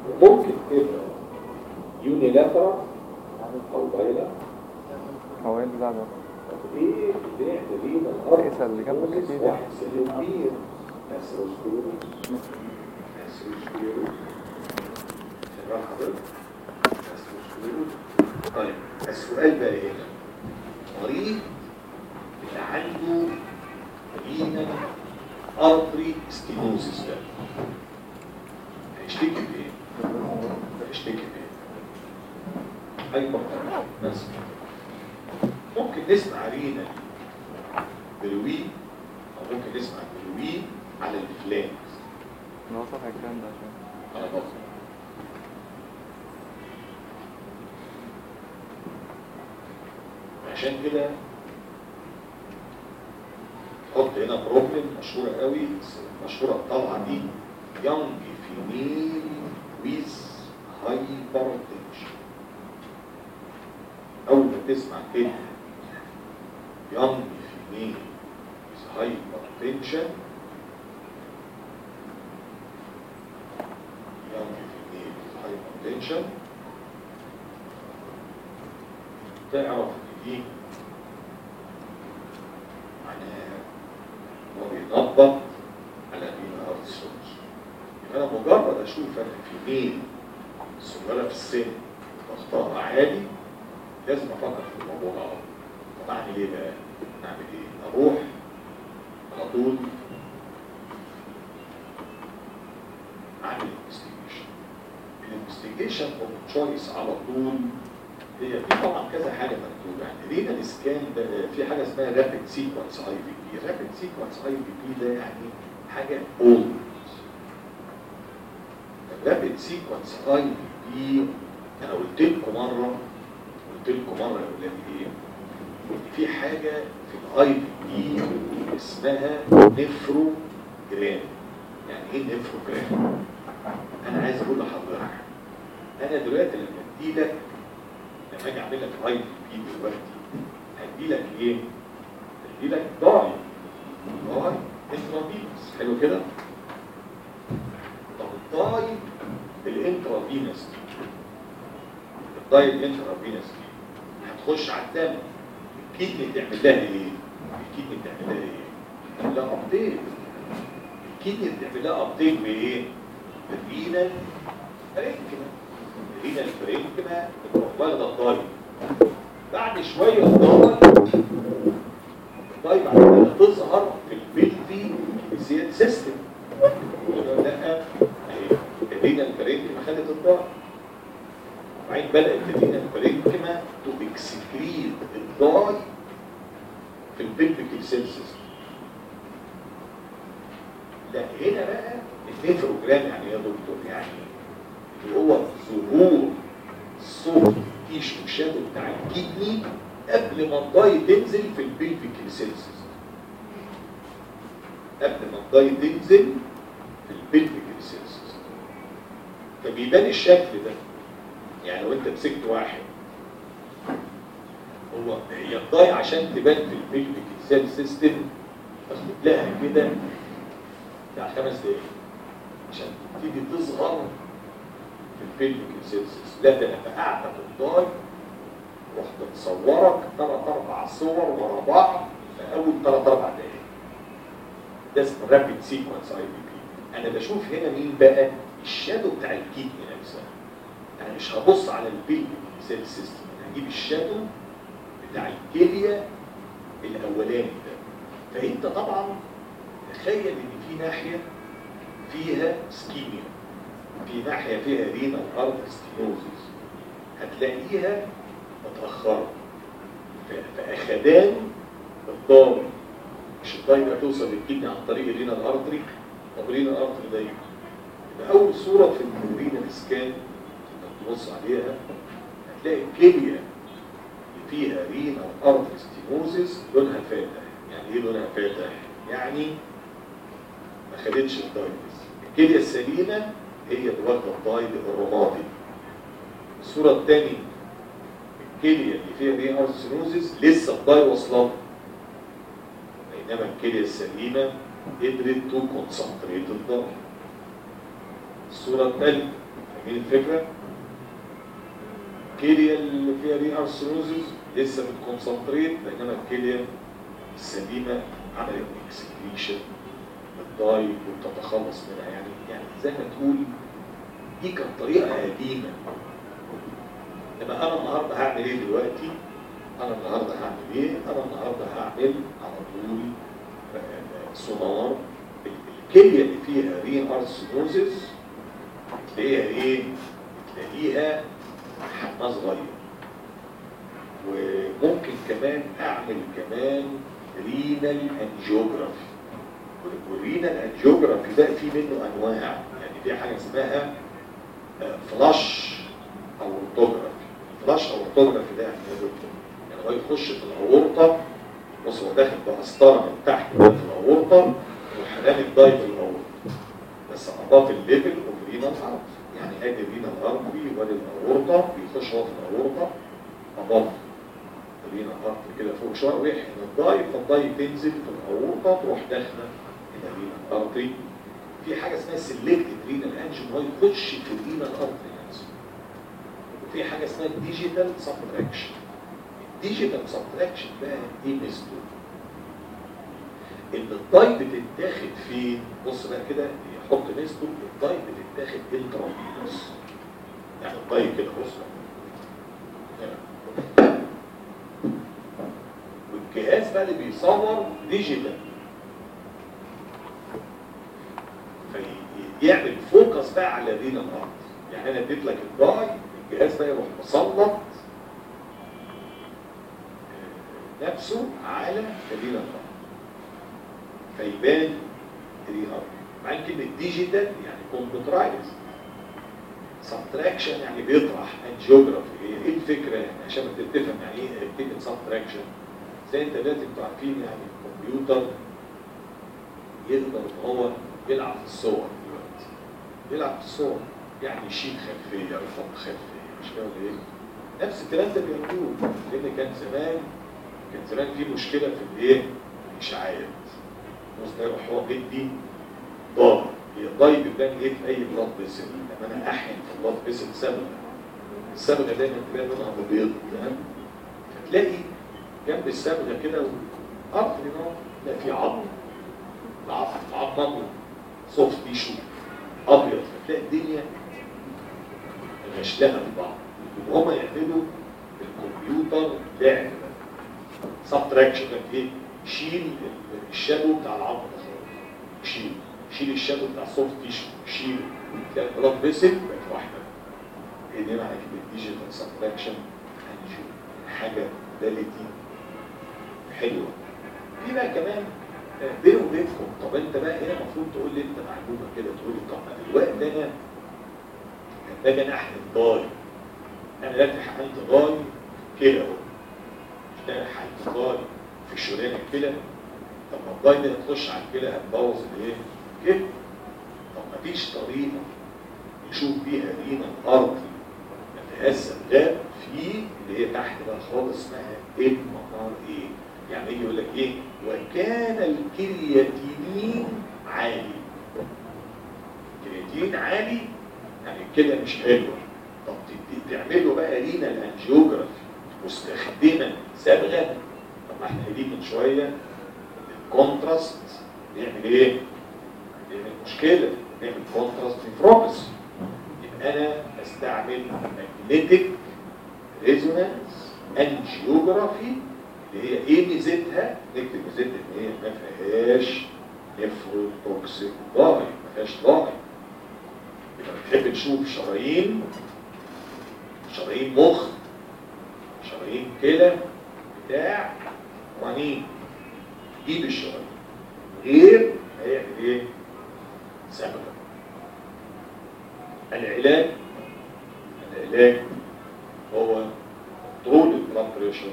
ممكن تبقى يونيلاترال او بايلاترال هو ايه اللي زعل ايه بنعمل لينا الارض اسأل اللي جنبك أكيد. واحد سليم كبير اسروسكليروز اسروسكليروز شغال حضرتك اسروسكليروز طيب السؤال بقى هنا مريض اللي عنده رينا ارتري ستينوزيس ده هيشتكي بايه؟ هيشتكي بايه؟ هايبر بس ممكن نسمع رينا بلوين او ممكن نسمع بلوين على الفلانكس نوصل الكلام ده عشان على بطن عشان كده حط هنا بروبلم مشهورة قوي مشهورة الطلعة دي young female with hypertension أول ما تسمع كده young female with hypertension young female with hypertension تعرف ان دي معناها هو بينظم على مين ارض السورس يبقى انا مجرد اشوف انا في مين صغيره في السن ضغطها عالي لازم افكر في الموضوع ده طب اعمل ايه بقى؟ اعمل ايه؟ اروح على طول اعمل انفستيجيشن الانفستيجيشن اوف تشويس على طول هي في طبعا كذا حاجه مكتوبه يعني رينا السكان ده في حاجه اسمها رابيد سيكونس اي بي بي رابيد سيكونس اي بي بي ده يعني حاجه اولد الرابيد سيكونس اي بي بي انا قلت لكم مره قلت لكم مره يا اولاد ايه ان في حاجه في الاي بي بي اسمها نفرو جرام يعني ايه نفرو جرام انا عايز اقول لحضرتك انا دلوقتي لما ادي لك لما اجي اعمل لك اي بي بي دلوقتي هدي لك ايه؟ هدي لك داي داي انترافينوس حلو كده؟ طب الداي الانترافينوس دي الداي الانترافينوس دي هتخش على الدم الكدني تعمل لها ايه؟ الكدني تعمل لها ايه؟ تعمل لها ابديت الكدني تعمل لها ابديت بايه؟ بالرينال فرينكما الرينال فرينكما بتروح واخده الداي بعد شويه الداي الداي بعد كده تظهر في البلفي سيستم سيستم لا اهي الرينال فرينكما خدت الداي وبعدين بدات الرينال فرينكما تو اكسكريت الداي في البلفيك سيستم لا هنا بقى النيفروجرام يعني ايه يا دكتور يعني اللي هو ظهور صوت تيشو شادو بتاع الكدني قبل ما الضاي تنزل في البلفيك سيلسز قبل ما الضاي تنزل في البلفيك سيلسز فبيبان الشكل ده يعني لو انت مسكت واحد هو هي الضاي عشان تبان في البلفيك سيل سيستم تاخد لها كده بتاع خمس دقايق عشان تيجي تظهر في الفيلم سيلسيس لا ده انا فقعت في الدار رحت مصورك ثلاث اربع صور ورا بعض في اول ثلاث اربع دقايق ده اسمه رابيد سيكونس اي بي بي انا بشوف هنا مين بقى الشادو بتاع الكيدني نفسها انا مش هبص على البيلفيك سيل سيستم انا هجيب الشادو بتاع الكليه الاولاني ده فانت طبعا تخيل ان في ناحيه فيها سكيميا في ناحيه فيها رينا ارض ستينوزيس هتلاقيها متاخره ف- فاخدان الضامن مش الضايمه توصل للكدني عن طريق الرينا الارتري طب الرينا الارتري ده يبقى يبقى اول صوره في الرينا السكان انك تبص عليها هتلاقي الكليه اللي فيها رينا ارتري ستينوزيس لونها فاتح يعني ايه لونها فاتح؟ يعني ما خدتش الدايبس الكليه السليمه هي اللي واخده الدايب الرمادي الصوره الثانيه الكليه اللي فيها رينا ارتري ستينوزيس لسه الداي واصله بينما الكليه السليمه قدرت تو كونسنتريت الداي الصوره الثالثه فاهمين الفكره؟ الكليه اللي فيها ري ارثروزز لسه بتكونسنتريت بينما الكليه السليمه عملت اكسكريشن بتضايق وبتتخلص منها يعني يعني زي ما تقول دي كانت طريقه قديمه انما انا النهارده هعمل ايه دلوقتي؟ انا النهارده هعمل ايه؟ انا النهارده هعمل على طول آه، سونار الكليه اللي فيها ري ارثروزز تلاقيها ايه؟ تلاقيها حجمها صغير وممكن كمان اعمل كمان رينال انجيوجرافي والرينال انجيوجرافي ده في منه انواع يعني في حاجه اسمها آه، فلاش او اورتوجرافي فلاش او اورتوجرافي ده يعني ايه يا دكتور؟ يعني هو يخش في الاورطه بص هو داخل بقسطره من تحت كده في الاورطه وحنان الداي في الاورطه بس اضاف الليفل اوف رينال ارض يعني ادي رينال ارضي وادي الاورطه بيخش هو في الاورطه اضاف رينال ارض كده فوق شويه ويحقن الداي فالداي تنزل في الاورطه تروح داخله الى رينال ارضي في حاجه اسمها سيلكتد رينال انجن هو يخش في الرينال ارضي نفسه وفي حاجه اسمها ديجيتال سبتراكشن الديجيتال سبتراكشن بقى ايه ميزته؟ ان الداي بتتاخد فين؟ بص بقى كده يحط ميزته الداي بتتاخد انترافينوس يعني الداي كده بص هنا. والجهاز بقى اللي بيصور ديجيتال فيعمل فوكس بقى على رينا الارض يعني انا اديت لك الداي الجهاز بقى يروح مسلط نفسه على رينا الارض فيبان رينا الارض مع إن كلمه ديجيتال يعني كمبيوترايز سبتراكشن يعني بيطرح انجيوجرافي ايه الفكره يعني عشان تفهم يعني ايه كلمه سبتراكشن زي انت دلوقتي انتوا عارفين يعني الكمبيوتر يقدر ان هو يلعب في الصور دلوقتي يلعب في الصور يعني يشيل خلفيه يحط خلفيه مش كده ولا ايه؟ نفس الكلام ده بيعملوه لان كان زمان كان زمان في مشكله في الايه؟ الاشعاعات بص ده يروح هو بيدي ضار هي الضاي بتبان ايه في اي بلاد فيسل لما انا احقن في بلاد فيسل صبغه الصبغه دايما تبان لونها بيض تمام فتلاقي جنب الصبغه كده ارض هنا تلاقي في عظم العظم العظم ابيض سوفت تيشو ابيض فتلاقي الدنيا غشلقه في بعض وهما يعملوا الكمبيوتر لعب سبتراكشن ايه؟ شيل الشادو بتاع العظم ده خالص شيل شيل الشادو بتاع السوفت تيشو شيل تلاقي البلاد فيسل بقت واحده هي دي معنى كلمه ديجيتال سبتراكشن حاجه كواليتي حلوه في بقى كمان آه، بيني وبينكم طب انت بقى هنا المفروض تقول لي انت معلومه كده تقول لي طب ما دلوقتي انا باجي انا احقن ضاي انا دلوقتي حقنت ضاي كده اهو مش انا حقنت ضاي في الشريان كده طب ما الضاي ده تخش على الكلى هتبوظ الايه؟ كده طب ما فيش طريقه نشوف بيها لينا الارض ما فيهاش سبغات في اللي هي تحت بقى خالص اسمها ام ار ايه يعني يجي يقول لك ايه وكان الكرياتينين عالي الكرياتينين عالي يعني الكلى مش حلوه طب تدي- تعملوا بقى لينا الانجيوجرافي مستخدما صبغه طب ما احنا قايلين من شويه الكونتراست بيعمل ايه؟ بيعمل مشكله بيعمل كونتراست نيفروباثي يبقى انا استعمل ماجنتيك ريزونانس انجيوجرافي اللي هي ايه ميزتها؟ نكتب ميزتها ان هي ما فيهاش نيفروتوكسيك ضاي ما فيهاش ضاي يبقى بتحب تشوف شرايين شرايين مخ شرايين كلى بتاع رنين جيب الشرايين غير هيعمل ايه؟ سبب العلاج العلاج هو طول البلاد بريشر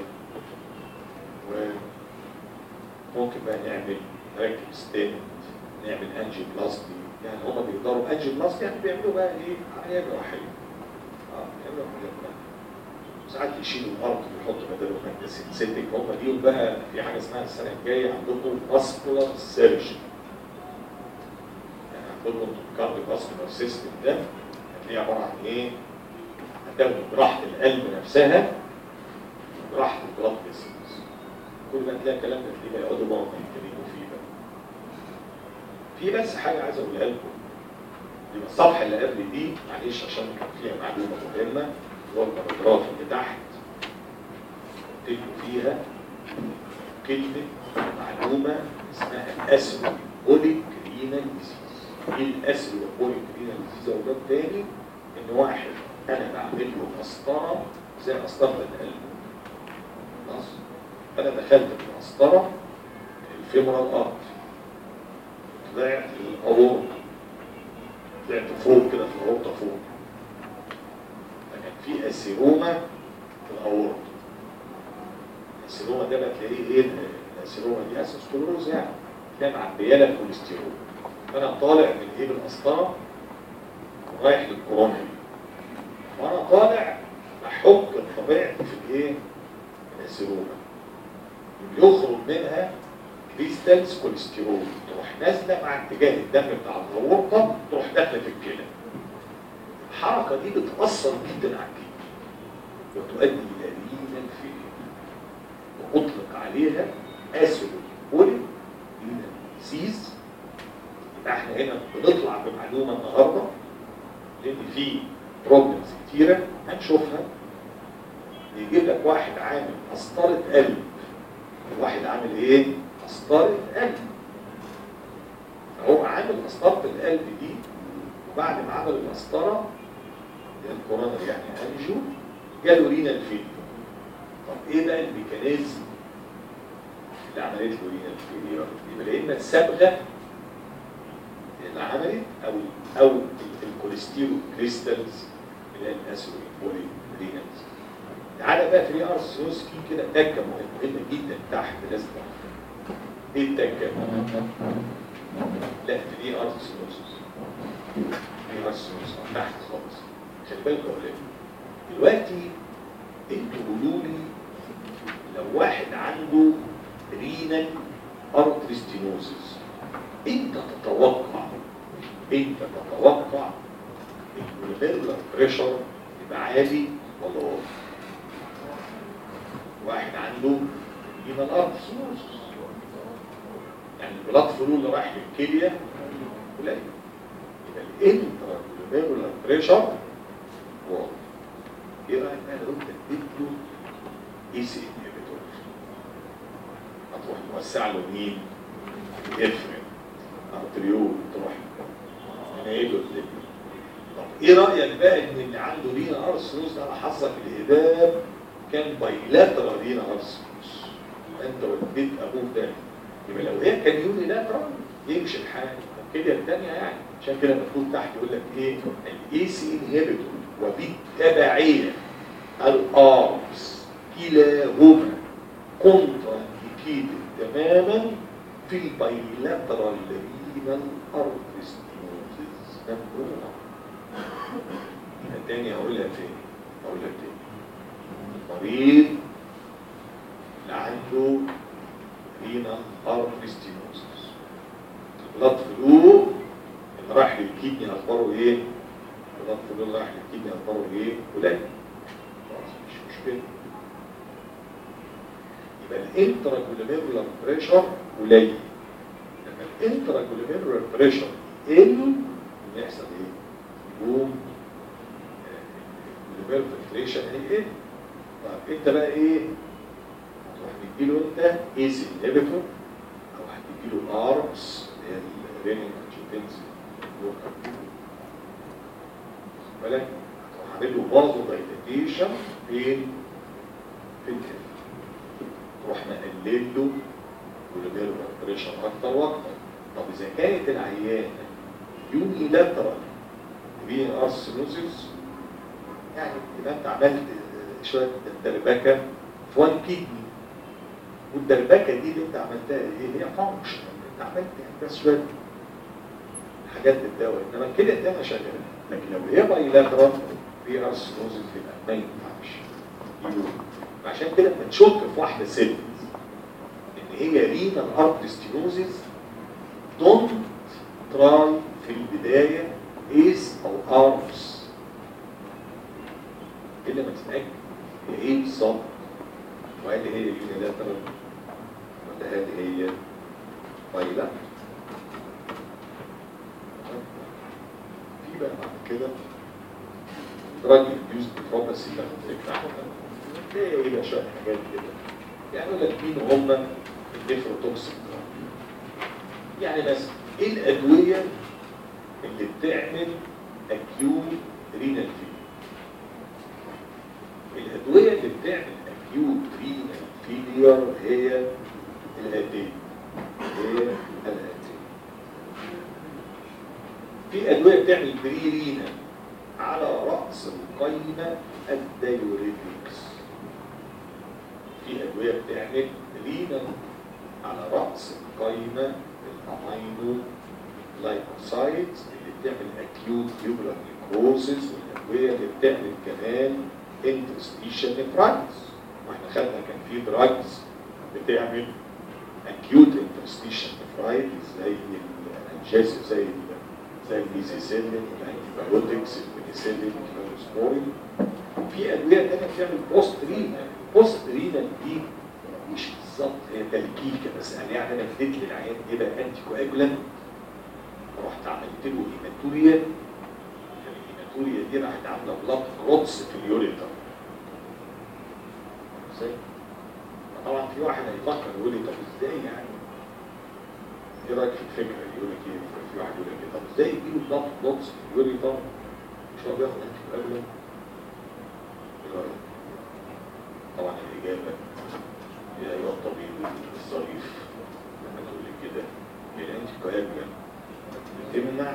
وممكن بقى نعمل نركب ستينت نعمل انجي بلاستي يعني هما بيقدروا انجي بلاستي يعني بيعملوا بقى ايه عمليه جراحيه اه بيعملوا عمليه جراحيه ساعات يشيلوا الارض ويحطوا بداله ماده سينثيتيك هم دي بقى في حاجه اسمها السنه الجايه عندكم فاسكولار سيرجن يعني عندكم الكارديو فاسكولار سيستم ده هي عباره عن ايه؟ هتاخد جراحه القلب نفسها وجراحه البلاد فيسلز كل ما تلاقي الكلام ده تلاقيه يقعدوا بقى يتكلموا فيه بقى في بس حاجه عايز اقولها لكم يبقى الصفحه اللي قبل دي معلش عشان كان فيها معلومه مهمه هو الباراجراف اللي تحت تكتب فيها كلمه معلومه اسمها اسيدوليك رينال ديزيز ايه الاسيدوليك رينال ديزيز او ده تاني ان واحد انا بعمل له قسطره زي قسطره القلب خلاص انا دخلت في القسطره الفيمورال ارت طلعت الاورطه طلعت فوق كده في الاورطه فوق فكان في اسيروما في الاورطه الاسيروما ده بتلاقيه ايه الاسيروما دي اسيسكلوروز يعني تلاقي معبيه لك كوليسترول فانا طالع من ايه بالقسطره ورايح للكورونري وانا طالع بحك طبيعتي في الايه الاسيروما يخرج منها كريستالز كوليسترول تروح نازله مع اتجاه الدم بتاع الاورطه تروح داخله في الكلى الحركه دي بتاثر جدا على الكلى وتؤدي الى رينال فيلير واطلق عليها اسيد بولي رينال ديزيز يبقى احنا هنا بنطلع بمعلومه النهارده لان في بروبلمز كتيره هنشوفها يجيب لك واحد عامل قسطره قلب واحد عامل ايه؟ قسطره قلب فهو عامل قسطره القلب دي وبعد ما عمل القسطره الكورونر يعني انجو جاله رينال فيلير طب ايه بقى الميكانيزم اللي عملت له رينال فيلير؟ يبقى يا اما الصبغه اللي عملت او او الكوليسترول كريستالز اللي هي الاسيد بولي رينالز تعالى بقى في ار سيوسكي كده تكه مهمه جدا تحت لازم تعرفها. ايه التكه؟ لا في دي ار سيوسكي دي ار سيوسكي تحت خالص خلي بالك يا ولاد دلوقتي انتوا قولوا لي لو واحد عنده رينال ارتريستينوزس انت تتوقع انت تتوقع ان البلد بريشر يبقى عالي ولا واطي واحد عنده رينال ارتريستينوزس يعني البلاد فلو اللي رايح للكليه قليل يبقى الانترا جلوميرولار بريشر واطي ايه رايك بقى لو انت اديت له اي سي انهبيتور هتروح موسع له مين؟ افرن ارتريول تروح منايله الدنيا طب ايه رايك بقى ان اللي عنده رينا ارسنوس ده على حظك الهباب كان بايلاترال رينا ارسنوس انت وديت ابوه ده يبقى لو هي كان يوني لاترال يمشي الحال كده الثانيه يعني عشان كده مكتوب تحت يقول لك ايه الاي سي انهبيتور وبالتبعيه الارمز كلاهما كونترا انديكيتد تماما في البايلاترال رينال ارتستينوزيس ممنوع الثانية هقولها فين؟ هقول لك تاني المريض اللي عنده رينال ارتستينوزيس البلاد فلو اللي راح للكيدني اخباره ايه؟ البلاد فلو اللي راح للكيدني اخباره ايه؟ قليل خلاص مش مشكلة يبقى الانترا جلوميرولار بريشر قليل لما الانترا جلوميرولار بريشر يقل يحصل ايه؟ يقوم الجلوميرولار فلتريشن هيقل طب انت بقى ايه؟ تروح مديله انت ايز انهبيتور او هتديله ارمز اللي هي الرينين انجيوتنسي بالك هتروح عامل له بازو دايليتيشن فين؟ في الكلى تروح مقلل له جلوميرولار بريشر اكتر واكتر طب اذا كانت العيانه يوني لاترال بين ارسنوزيس يعني يبقى انت عملت شويه دربكه في وان كيدني والدربكه دي اللي انت عملتها ايه هي فانكشن انت عملت يعني بس شويه حاجات للدواء انما كده الدواء شغال لكن لو هي بايلاترال في ارسنوزيس يبقى ما ينفعش يقول عشان كده لما تشك في واحده ست ان هي رينال ارتستينوزيس دونت تراي في البدايه ايس او ارمز الا ما تتاكد هي ايه بالظبط وهل هي يونيلاترال ولا هل هي بايلاترال في بقى بعد كده دراج انديوز بروباسي تاخد فكره عنها ايه هي شويه حاجات كده يعني يقول لك مين هم النيفروتوكسين يعني مثلا ايه الادويه اللي بتعمل اكيوت رينال فيلير الادويه اللي بتعمل اكيوت رينال فيلير هي الاتيه هي الاتيه في ادويه بتعمل بري رينال على راس القايمه الدايوريتكس في ادويه بتعمل رينال على راس القايمه الامينو لايكوسايتس اللي بتعمل اكيوت يوبلر نيكروزيس والادويه اللي بتعمل كمان انترستيشن نفرايتس واحنا خدنا كان في دراجز بتعمل اكيوت انترستيشن نفرايتس زي الانجاسيف زي ال زي الميزيسيلين الانتيبيوتكس البنسلين الكلوروسبورين في ادويه تانية بتعمل بوست رينال بوست رينال دي مش بالظبط هي تلكيكه بس يعني يعني انا اديت للعيان ايه بقى انتي كواجولانت رحت عملت له هيماتوريا الهيماتوريا دي راحت عامله بلاد كلوتس في اليوريتر ازاي؟ طبعا في واحد هيفكر يقول لي طب ازاي يعني؟ ايه رايك في الفكره دي؟ يقول لك ايه؟ في واحد يقول لك ايه؟ طب ازاي يجيله بلاد كلوتس في اليوريتر مش هو بياخد انتي كواجولانت؟ ايه رايك؟ طبعا الاجابه يا ايها الطبيب الظريف لما تقول لي كده الانتي كواجولانت بتمنع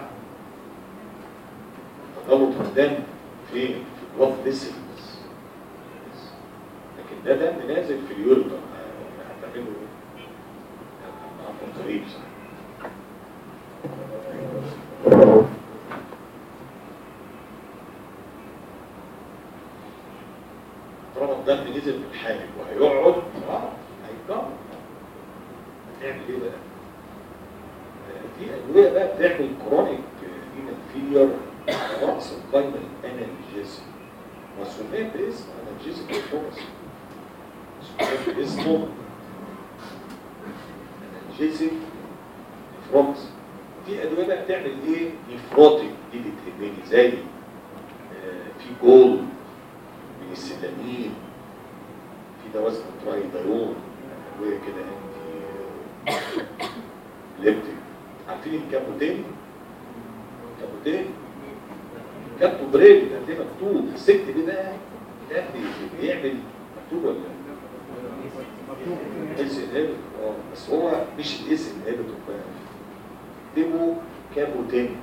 تطلق الدم فين؟ في البلاد فيسلز لكن ده دم نازل في اليوريتر هتعمله ايه؟ هتكون غريب صح؟ طالما الدم نزل في الحامل وهيقعد اه هيتكبر هتعمل ايه بقى؟ في ادويه بقى بتعمل كرونيك رينال فيلير على راس القايمه الانالجيزي وسميت باسم انالجيزي كورس سميت باسمه انالجيزي نفروكس في ادويه بقى بتعمل ايه؟ نفروتيك دي بتهمني زي آه، في جول من السيلامين في دواء اسمه ترايدايون ادويه كده انتي ليبتيك عارفين الكابوتين كابوتين كابتو بريد ده مكتوب الست دي بقى ده بي- بيعمل مكتوب ولا اس انهبيتور اه بس هو مش الاس انهبيتور بقى اكتبوا كابوتين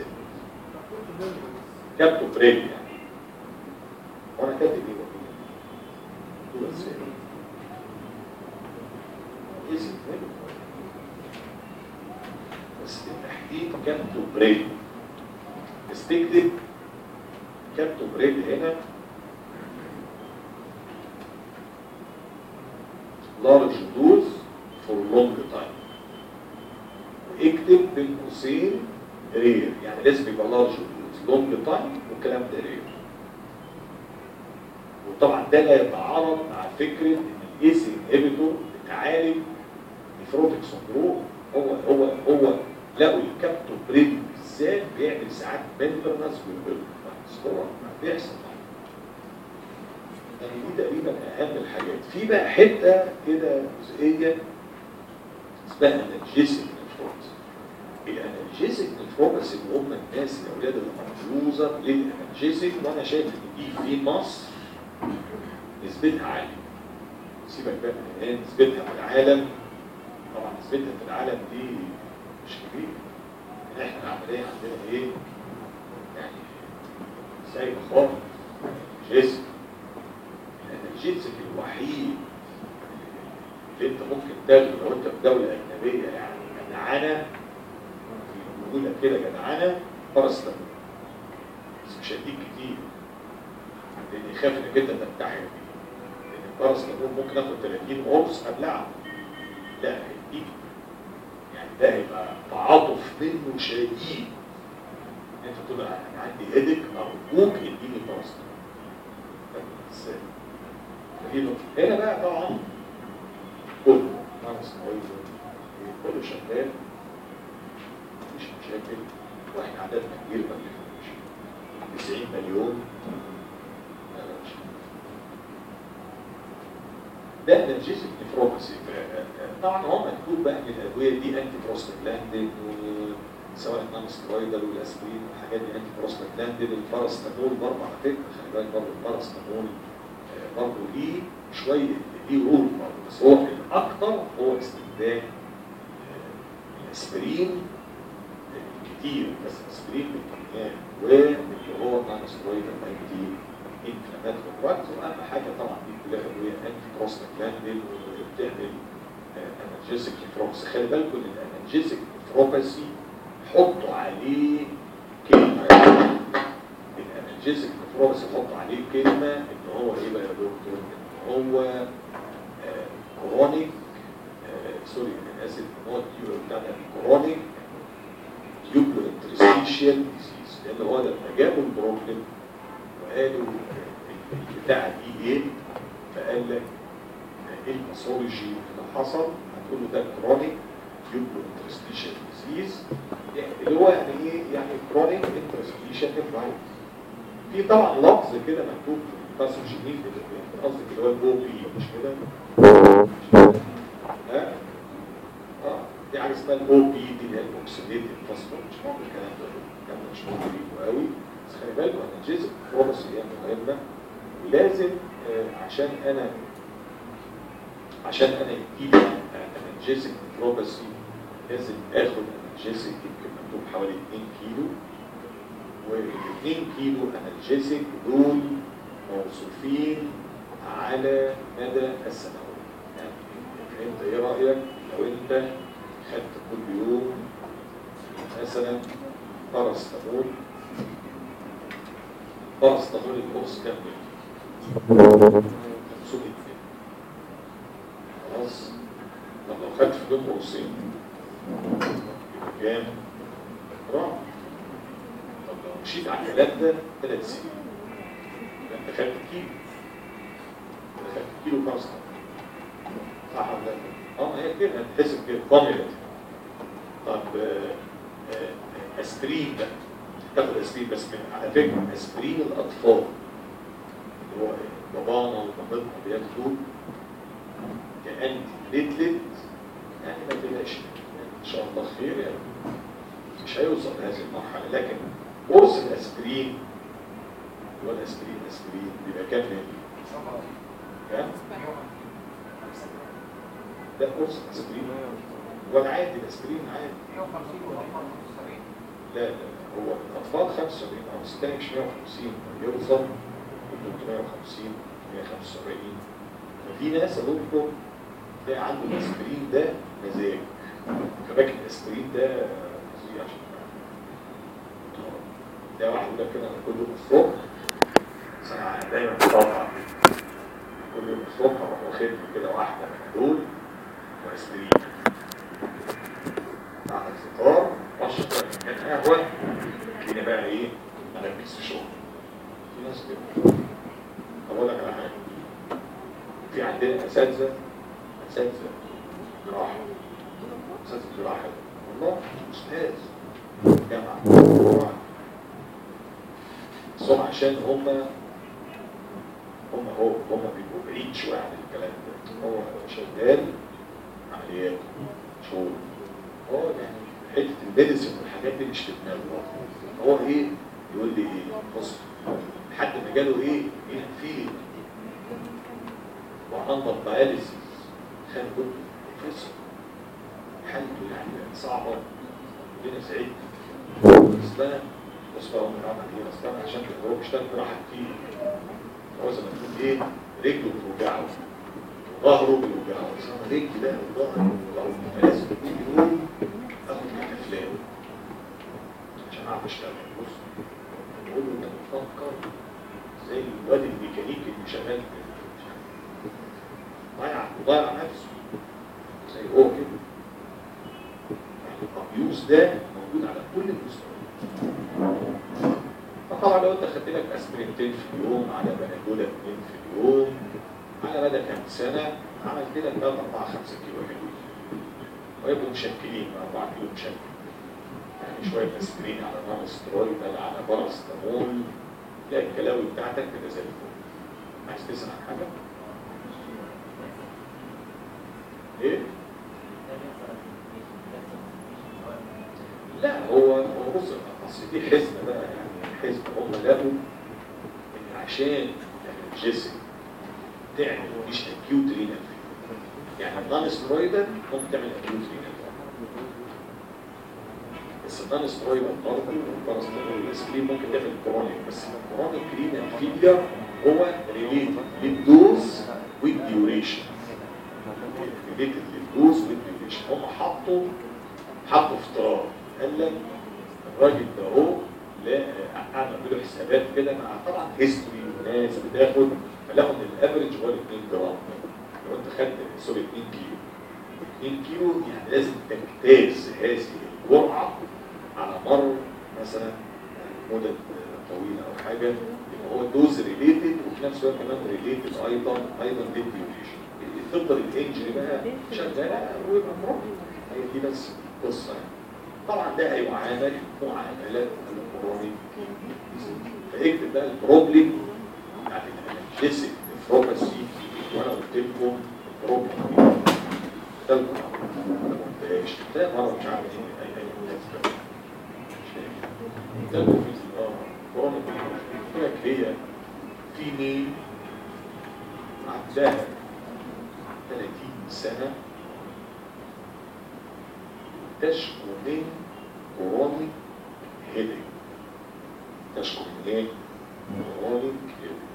كابتو بريد يعني وانا كاتب ايه بقى؟ بس اس انهبيتور بس بالتحديد كابتو بريد استكتب كابتو بريد هنا لارج دوز فور لونج تايم واكتب بين قوسين رير يعني لازم يبقى لارج دوز لونج تايم والكلام ده رير وطبعا ده لا يتعارض مع فكره ان الايس انهبيتور بتعالج نيفروتيك سندروم هو هو هو لقوا الكابتو بريد بالذات بيعمل ساعات ميمبرنس والبيرنس هو بيحصل يعني دي تقريبا اهم الحاجات في بقى حته كده جزئيه اسمها انالجيسيك نيفروبس الانالجيسيك نيفروبس اللي هم الناس الاولاد المحفوظه للانالجيسيك وانا شايف ان دي في مصر نسبتها عاليه سيبك بقى من هنا نسبتها في العالم طبعا نسبتها في العالم دي مش كبيره احنا العمليه عندنا ايه يعني سايبه خالص جسم الانالجيسيك الوحيد اللي انت ممكن تاخده لو انت في دوله اجنبيه يعني جدعانه بيقول لك كده جدعانه بارستامول بس مش هديك كتير لان يخاف انك انت تنتحر بيه لان البارستامول ممكن اخد 30 قرص ابلعه لا هيديك يعني ده هيبقى تعاطف منه شديد انت تقول انا عندي هيدك ارجوك اديني بارستامول ايده هنا بقى طبعا كله ناقص كله شغال مفيش مشاكل واحنا عددنا كبير ما بنفهمش 90 مليون لا لا مش ده انرجيزك نفروباسي طبعا هو مكتوب بقى ان الادويه دي انتي بروستاجلاندين سواء النون سترويدال والاسبرين والحاجات دي انتي بروستاجلاندين الباراستامول برضه على فكره خلي بالك برضه الباراستامول آه، برضه ليه شويه ليه رول برضه بس هو الاكثر هو استخدام آه، الاسبرين كتير بس الاسبرين بالكميات واللي هو النون سترويدال انتي انفلاماتوري دراجز واهم حاجه طبعا دي كلها ادويه انتي بروستاجلاندين وبتعمل انرجيسك نفروباسي خلي بالكم ان الانرجيسك نفروباسي حطوا عليه كلمه الانرجيسك نفروباسي حطوا عليه كلمه ان هو ايه بقى يا دكتور ان هو كرونيك سوري انا اسف ان هو التيوب بتاع كرونيك تيوبلو انترستيشيال ديزيز لان هو لما جابوا البروبلم وقالوا البتاع دي ايه فقال لك ايه الباثولوجي اللي حصل هتقول له ده كرونيك تيوبلو انترستيشيال ديزيز اللي هو يعني ايه يعني كرونيك انترستيشيال نفرايتس في طبعا لفظ كده مكتوب في الباثوجينيك قصدك اللي هو الاو بي مش كده؟ مش كده؟ ها؟ اه دي حاجه اسمها الاو بي دي اللي هي الاوكسيديتيف فاسفور مش مهم الكلام ده الكلام ده مش مهم ليكوا قوي بس خلي بالكم ان الجزء بروبس هي مهمه ولازم آه عشان انا عشان انا يجيلي انرجيسك بروبسي لازم اخد انرجيسك يمكن مكتوب حوالي 2 كيلو وال 2 كيلو انرجيسك دول موصوفين على مدى السنوات يعني انت ايه رايك لو انت خدت كل يوم مثلا باراستامول باراستامول القرص كام ملي؟ 500 ملي خلاص طب لو خدت في اليوم قرصين يبقى كام؟ راح طب لو مشيت على الكلام ده ثلاث سنين يبقى انت خدت كيلو انت خدت كيلو باراستامول صح ولا لا؟ اه ما هي كده هتحسب كده كوميلت طب آه، آه، اسبرين بقى تاخد اسبرين بس من على فكره اسبرين الاطفال اللي هو بابانا ومامتنا بياخدوه كانتي بليتلت يعني ما تقلقش يعني ان شاء الله خير يعني مش هيوصل لهذه المرحله لكن قرص الاسبرين اللي هو الاسبرين اسبرين بيبقى كام ملي؟ كام؟ ده قرص اسبرين ولا عادي الاسبرين عادي لا لا هو الاطفال 75 او 60 مش 150 يوصل 350 175 ففي ناس اقول لكم تلاقي عنده الاسبرين ده مزاج فباكي الاسبرين ده فظيع عشان ده واحد ده كده أنا كل يوم الصبح بس انا دايما بطلع كل يوم الصبح اروح واخد لي كده واحده من دول واسبرين بعد الفطار واشرب فنجان قهوه تلاقيني بقى ايه اركز في شغل في ناس كده طب اقول لك على حاجه في عندنا اساتذه اساتذه جراحه اساتذه جراحه والله استاذ جامعه جراحه بس هم عشان هم هم هو هم بيبقوا بعيد شويه عن الكلام ده هو شغال عمليات شغل هو يعني حته الميديسن والحاجات دي مش في دماغه هو ايه يقول لي ايه بص لحد ما جاله ايه هنا في وعنبر داياليسيس خد كل بروفيسور حالته يعني صعبه ربنا يسعدنا بس انا بص بقى من عمل ايه بس انا عشان كده هو بيشتغل جراحه كتير هو زي ما تقول ايه رجله بتوجعه ظهره بيوجعه بس انا رجلي ده وظهري لو لازم كل يوم اخد افلام عشان اعرف اشتغل بص بقول له انت بتفكر زي الواد الميكانيكي اللي شغال في ضيع ضيع نفسه زي هو كده يعني الابيوز ده موجود على كل المستويات فطبعا لو انت خدت لك اسبرينتين في اليوم على بنادوله اثنين في اليوم على مدى كام سنه عمل كده 3 4 5 كيلو حلوين ويبقوا مشكلين 4 كيلو مشكل يعني شويه اسبرين على نون سترويد على باراستامول تلاقي الكلاوي بتاعتك كده زي الفل عايز تسمع حاجه؟ ايه؟ لا هو هو بص اصل دي حزمه بقى يعني حزمه هم لقوا ان عشان الجسم تعمل مش اكيوت رينال يعني النون سترويدال ممكن تعمل اكيوت رينال بس النون سترويدال برضه الباراسيتامول والاسبرين ممكن تعمل كرونيك بس الكرونيك رينال فيلير هو ريليتد للدوز والديوريشن ريليتد للدوز والديوريشن هم حطوا حطوا افتراض قال لك الراجل ده اهو لا قعدوا يعملوا حسابات كده مع طبعا هيستوري وناس بتاخد فلقوا ان الافرج هو 2 جرام لو انت خدت سوري 2 كيلو 2 كيلو يعني لازم تجتاز هذه الجرعه على مر مثلا مدة طويلة أو حاجة يبقى هو دوز ريليتد وفي نفس الوقت كمان ريليتد أيضا أيضا للديوريشن تفضل الانجري بقى شغالة ويبقى مروح هي دي بس قصة يعني. طبعا ده هيعامل معاملة الكرونيك فاكتب بقى البروبلم يعني الانالجيسيك نفروباسي وانا قلت لكم البروبلم ده ما قلتهاش ده مرة مش عارف ايه اي اي ده اه كرونيك قلت لك هي في ميل عندها 30 سنة تشكو من كرونيك هيدك تشكو من ايه؟ كرونيك هيدك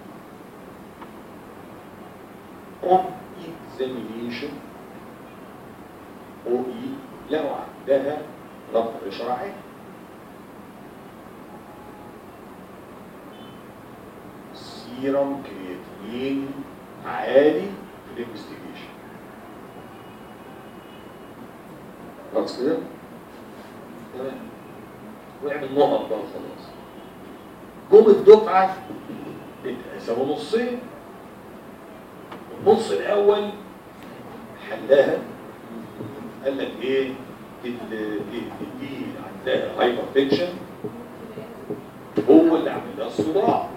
on examination او اي لو عندها رفع شرعي سيرم كرياتين عالي في الانفستيجيشن خلاص كده تمام واعمل نقط بقى خلاص جم الدفعه اتقسموا نصين النص الاول حلها قال لك ايه ال- دي عندها هايبر تنشن هو اللي عامل لها الصداع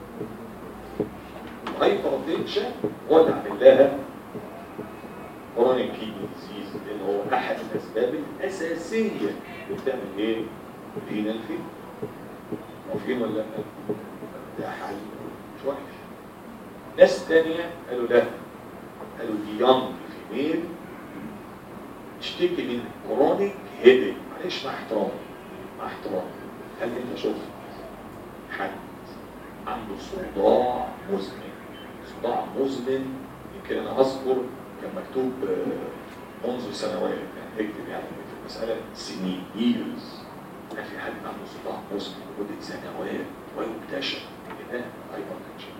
الهايبر تنشن هو اللي عامل لها كرونيك كيدني ديزيز لان هو احد الاسباب الاساسيه اللي بتعمل ايه؟ رينال فيل موافقين ولا لا؟ ده حل مش وحش ناس تانية قالوا لا قالوا دي يونج فيميل تشتكي من كرونيك هيدك معلش مع احترامي مع احترامي هل انت شفت حد عنده صداع مزمن صداع مزمن يمكن انا اذكر كان مكتوب آه، منذ سنوات يعني اكتب يعني في المساله سنين ييرز كان في حد عنده صداع مزمن لمده سنوات ويكتشف ان ده هايبر تنشن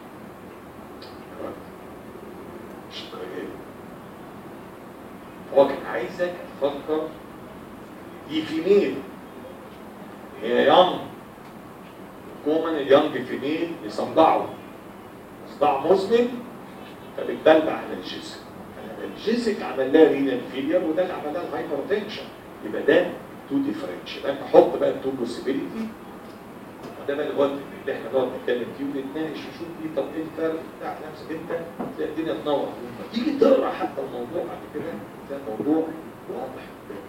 مش الدرجه هو كان عايزك تفكر دي فيميل هي يانج كومن اليانج فيميل يصدعوا صداع مزمن فبتدلع على الجسم الجسك عمل لها رينال فيلير وده اللي عمل لها الهايبر تنشن يبقى ده تو ديفرنش يبقى انت حط بقى التو بوسيبيليتي وده بقى الوقت اللي احنا نقعد نتكلم فيه ونتناقش ونشوف ايه طب ايه الفرق بتاع نفسك انت تلاقي الدنيا تنور تيجي تقرا حتى الموضوع بعد كده تلاقي الموضوع واضح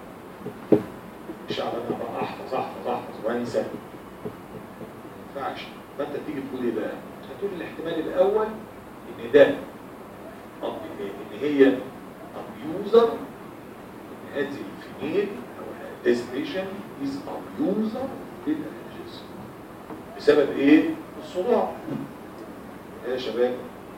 مش على انا بقى احفظ احفظ احفظ وانسى ما ينفعش فانت تيجي تقول ايه بقى؟ هتقول الاحتمال الاول ان ده أب- ان هي ابيوزر ان هذه الفيميل او this patient is abuser للانالجيزم بسبب ايه؟ الصداع إيه يا شباب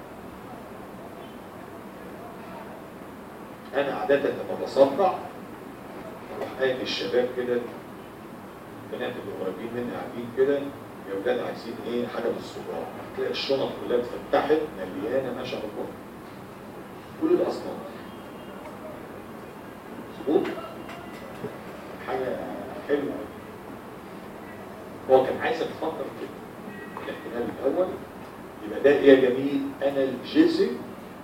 انا عادة لما بصدع اروح قايل للشباب كده البنات اللي قريبين مني قاعدين كده يا ولاد عايزين ايه حاجه للصداع تلاقي الشنط كلها اتفتحت مليانه ما شاء الله كل الاصناف مظبوط حاجه حلوه هو كان عايزك تفكر كده الاحتمال الاول يبقى ده ايه يا جميل انالجيزك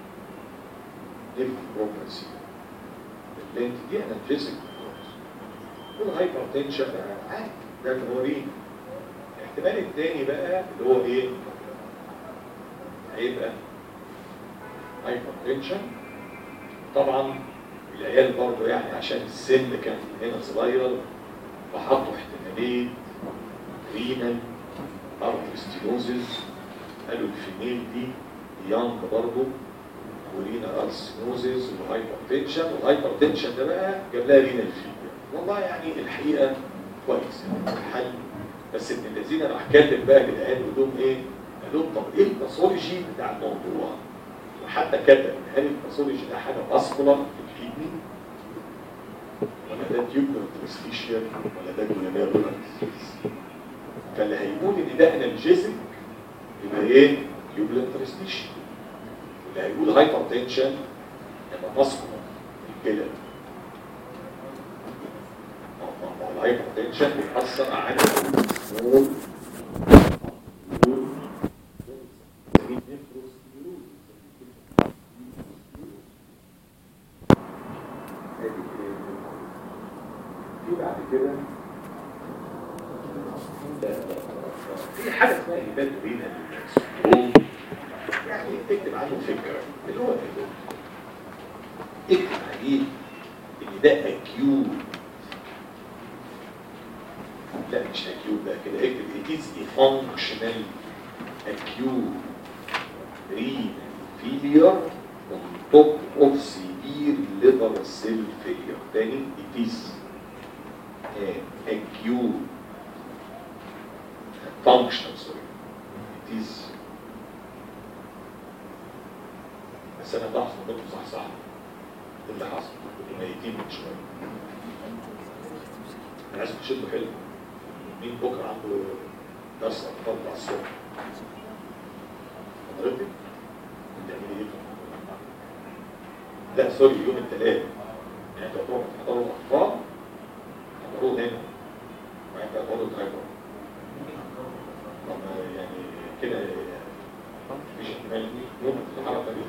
نيفروباسي اللينت دي انالجيزك والهايبر تنشن عادي ده تمارين الاحتمال الثاني بقى اللي هو ايه هيبقى هايبر تنشن طبعا العيال برضه يعني عشان السن كان هنا صغير فحطوا احتمالين رينال ارتستينوزز قالوا الفيميل دي يانج برضه ورينا ارسينوزز وهايبر تنشن والهايبر تنشن ده بقى جاب لها رينا الفيبر والله يعني الحقيقه كويس يعني الحل بس ابن الذين راح كاتب بقى للعيال يقول لهم ايه؟ قال لهم طب ايه الباثولوجي بتاع الموضوع؟ وحتى كتب هل الباثولوجي ده حاجه ماسكولار في الكدني؟ ولا ده تيوبر ترستيشيال ولا ده جلوميرولار فاللي هيقول ان ده انالجيزك يبقى ايه؟ تيوبر ترستيشيال اللي هيقول هايبر تنشن يبقى ماسكولار الكلى الهايبر تنشن بيأثر على السمول في بعد كده في حاجه اسمها هبات رينا يعني تكتب عنه فكره اللي هو ايه اكتب عليه ان ده اكيوت لا مش اكيوت ده كده اكتب it is a functional acute renal failure on top of severe liver cell failure تاني it is an acute functional sorry it is بس انا بحث كنت صح صح اللي حصل كنتوا ميتين من شويه انا عايز تشدوا حلو مين بكره عنده درس اطفال بتاع الصبح حضرتك بتعملي ايه لا سوري يوم الثلاث يعني انتوا هتروحوا تحضروا الاطفال تحضروه هنا وبعدين بقى تقعدوا تراجعوا طب يعني كده مفيش احتمال يوم الحركه دي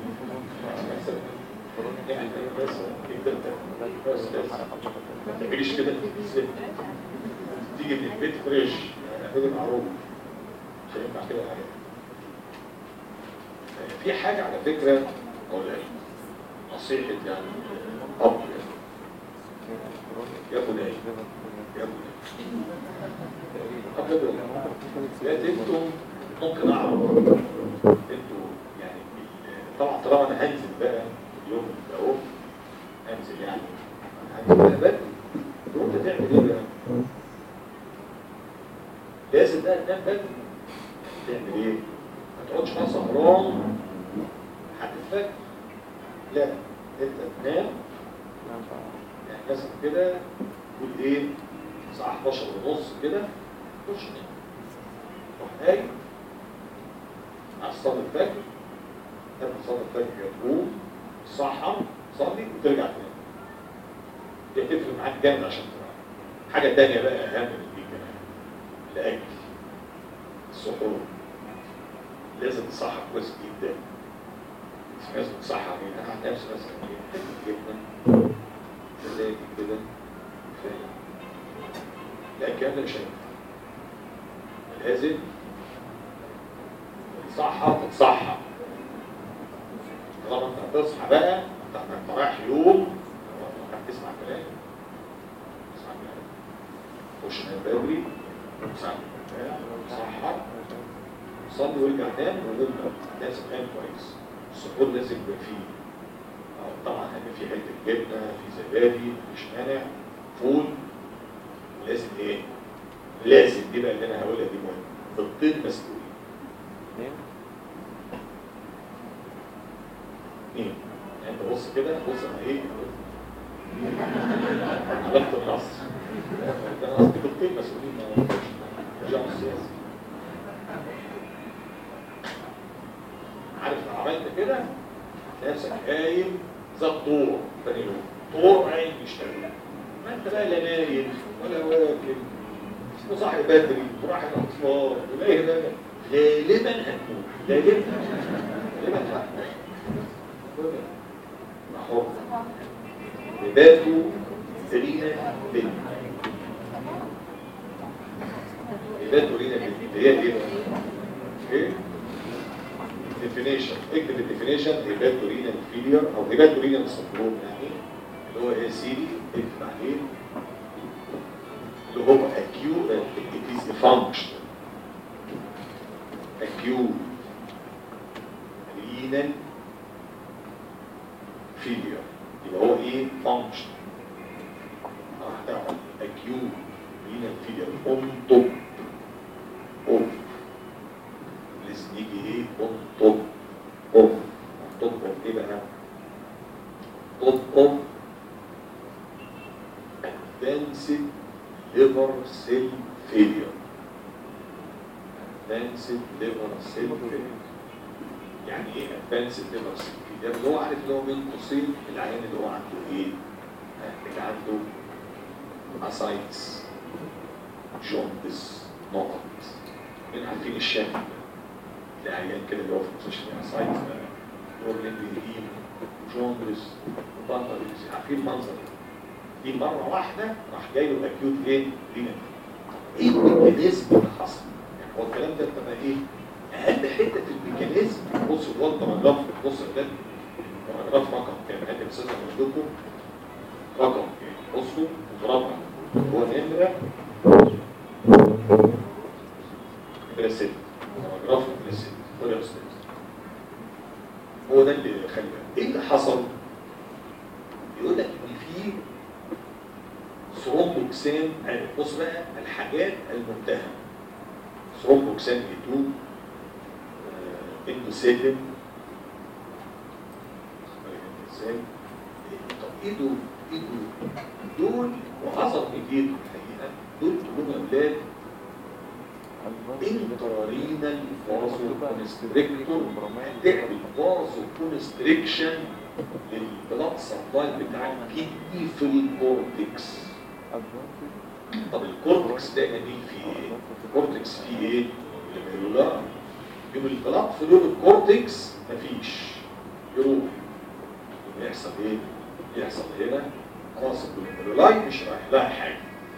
يعني بس كده بس بس ما تعمليش كده تيجي من البيت فريش خد المعروف مش هينفع كده حاجه في حاجه على فكره اقول لك نصيحه يعني اب يعني. ياخد ايه؟ ياخد ايه؟ اب يا انتوا ممكن اعرف انتوا يعني طبعا طالما انا هنزل بقى اليوم ده اهو انزل يعني هنزل بقى بدري وانت تعمل ايه بقى؟ لازم بقى تنام بدري تعمل ايه؟ ما تقعدش بقى سهران لحد الفجر لا انت تنام يعني مثلا كده تقول ايه؟ الساعة 11 ونص كده خش نام تروح قايم على صلاة الفجر قبل صلاة الفجر تقوم تصحى تصلي وترجع تنام دي هتفرق معاك جامد عشان تنام حاجة تانية بقى أهم من دي كمان الأكل السحور لازم تصحى كويس جدا مش لازم تصحى عليه أنا عن نفسي مثلا إيه جبنة زي كده فاهم لا الكلام ده مش هينفع لازم تصحى تتصحى طالما انت هتصحى بقى انت انت رايح يوم هتسمع كلام تسمع كلام خش نام بدري تسمع كلام تصحى صلي وارجع نام ونبدا لازم نام كويس السحور لازم يبقى فيه اه طبعا هيبقى فيه حته جبنه في زبادي مش مانع فول لازم ايه؟ لازم دي بقى اللي انا هقولها دي مهمه بيضتين مسلوقين ايه؟ يعني انت بص كده بص انا ايه؟ عملت النصر ده انا قصدي بيضتين مسلوقين ما رجعوا السياسي عارف لو عملت كده هتلاقي نفسك قايم زي الطور تاني يوم طور عين بيشتغل ما انت بقى لا نايم ولا واكل وصاحي بدري وراح الاطفال ولا هنا غالبا هتموت غالبا غالبا هتموت حر هباتو رينا بنت هباتو رينا بنت اللي هي ايه؟ ايه؟ definition اكتب الديفينيشن هباتو رينا فيلير او هباتو رينا سندروم يعني اللي هو ايه سيدي اكتب عليه اللي هو acute it is a function acute renal failure يبقى هو ايه function هتعمل acute renal failure انطب اوف لازم يجي ايه انطب اوف انطب اوف ايه بقى انطب اوف advanced liver cell failure advanced liver cell failure يعني ايه advanced liver cell failure اللي هو عارف اللي هو بين قوسين العيان اللي هو عنده ايه آه، اللي عنده اسايتس جوندس نقط من عارفين الشام العيان كده اللي هو في المستشفى اسايتس بروبلم بيجيب جوندس وبطل عارفين المنظر ده دي مرة واحدة راح جاي له اكيوت ايه؟ رينا ايه الميكانيزم اللي حصل؟ يعني هو الكلام ده بتبقى ايه؟ اهم حتة في الميكانيزم بصوا اللي هو الباراجراف بص ده الباراجراف رقم كام؟ هات استاذ لكم رقم كام؟ بصوا مربع هو نمرة نمرة ست باراجراف نمرة ست خد يا استاذ هو ده اللي خلي بالك ايه اللي حصل؟ يقول لك ان في ثرومبوكسان بص بقى الحاجات المتهمه ثرومبوكسان اي 2 اندوسيلين ازاي طب ايه دول ايه دول دول وحصل ايديهم الحقيقه دول كلهم اولاد انترارينال فازو كونستريكتور هتعمل فازو كونستريكشن للبلاد سبلاي بتاع الكدني في الكورتكس طب الكورتكس ده جميل فيه ايه؟ الكورتكس فيه ايه؟ الميلولار يوم البلاد في لون الكورتكس مفيش يروح يحصل ايه؟ يحصل هنا خلاص الكولوميرولاي مش رايح لها حاجه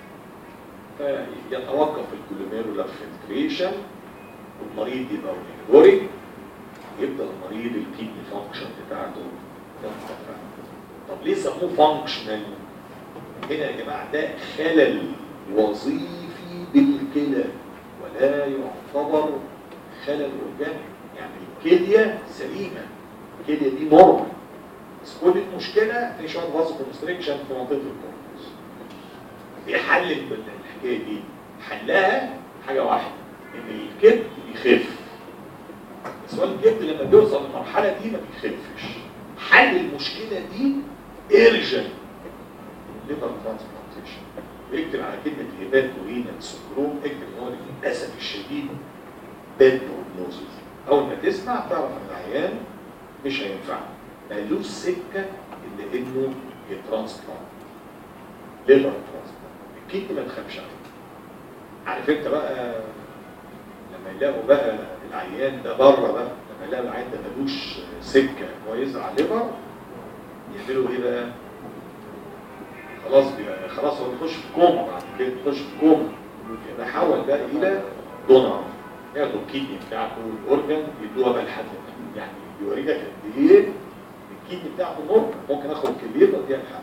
فيتوقف الكولوميرولار فلتريشن والمريض يبقى اوريجوري يبدا المريض الكيدني فانكشن بتاعته ترتفع طب ليه سموه فانكشنال هنا يا جماعه ده خلل وظيفي بالكلى ولا يعتبر خلل اورجاني يعني الكليه سليمه الكليه دي نورمال بس كل المشكله في شويه فازو كونستريكشن في منطقه الكورتكس ايه حل الحكايه دي حلها حاجه واحده ان الكبد يخف بس هو الكبد لما بيوصل للمرحله دي ما بيخفش حل المشكله دي ايرجن ليفر ترانسبلانتيشن اكتب على كلمه هيبات ورينا سندروم اكتب ان هو للاسف الشديد باد بروجنوزيس اول ما تسمع تعرف ان العيان مش هينفع مالوش سكه الا انه يترانسبلانت ليفر ترانسبلانت الكيدني ما تخافش عليه عارف انت بقى لما يلاقوا بقى العيان ده بره بقى لما يلاقوا العيان ده ملوش سكه كويسه على الليفر يعملوا ايه بقى؟ خلاص بقى خلاص هو بيخش في كوما بعد كده بيخش في كوما يبقى حول بقى الى دونر ياخدوا الكيدني بتاعته والاورجن يدوها بقى لحد يعني بيوريك قد ايه الكيدني بتاعته نور ممكن اخد كليته دي الحق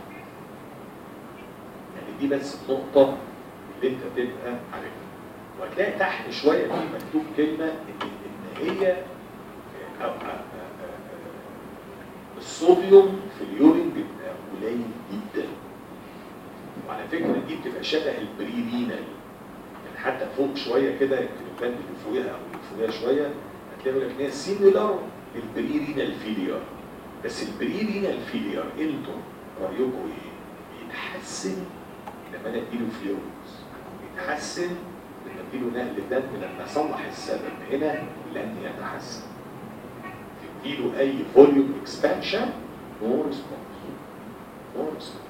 يعني دي بس النقطه اللي انت تبقى عارفها وهتلاقي تحت شويه في مكتوب كلمه ان ان هي أو- أو- أو- أو- الصوديوم في اليورين بيبقى قليل جدا وعلى فكره دي بتبقى شبه البريرينال يعني حتى فوق شويه كده يمكن البند اللي فوقها او اللي فوقها شويه هتلاقي يقول لك ان هي سيميلار للبريرينال فيلير بس البريرينال فيلير انتم رايكم ايه؟ بيتحسن لما انا اديله فلويدز بيتحسن لما اديله نقل دم لما اصلح السبب هنا لن يتحسن تديله اي فوليوم اكسبانشن نو ريسبونس نو ريسبونس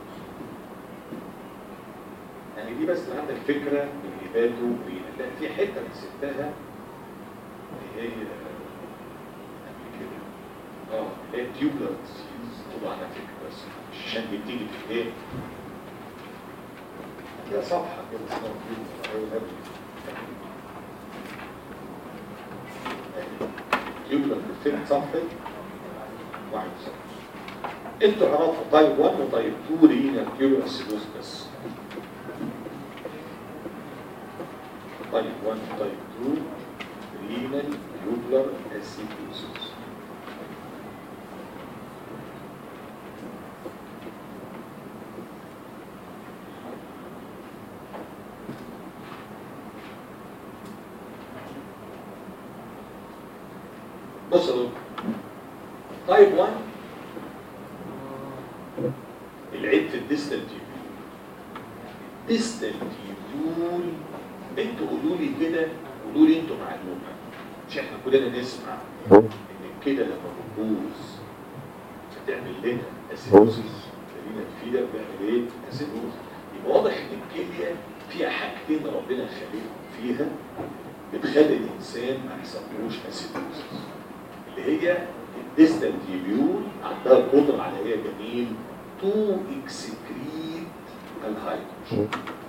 يعني دي بس عندك فكره من هباته ورينا لا في حته نسيتها اللي هي قبل كده اه اللي هي تيوبلر ديزيز برضه على فكره بس مش عشان دي بتيجي في ايه؟ هي صفحه كده اسمها فيو أو هذه. يبقى فين صفحه واحد صفحه انتوا عرفتوا تايب 1 وتايب 2 رينا كيلو اسيدوز بس تايب 1 وتايب 2 رينال يوبلر اسيدوزس بص يا دكتور تايب 1 العيب في الديستال تيبيول ديستال تيبيول انتوا قولوا لي كده قولوا لي انتوا معلومه مش احنا كلنا نسمع ان كده لما بتبوظ بتعمل لنا اسيدوزيس خلينا الفيدر بيعمل ايه؟ اسيدوزيس يبقى واضح ان الكليه فيها حاجتين ربنا خالقهم فيها بتخلي الانسان ما يحصلوش اسيدوزيس اللي هي الديستال تيبيول عندها القدره على ايه يا جميل؟ تو اكسكريت الهيدروجين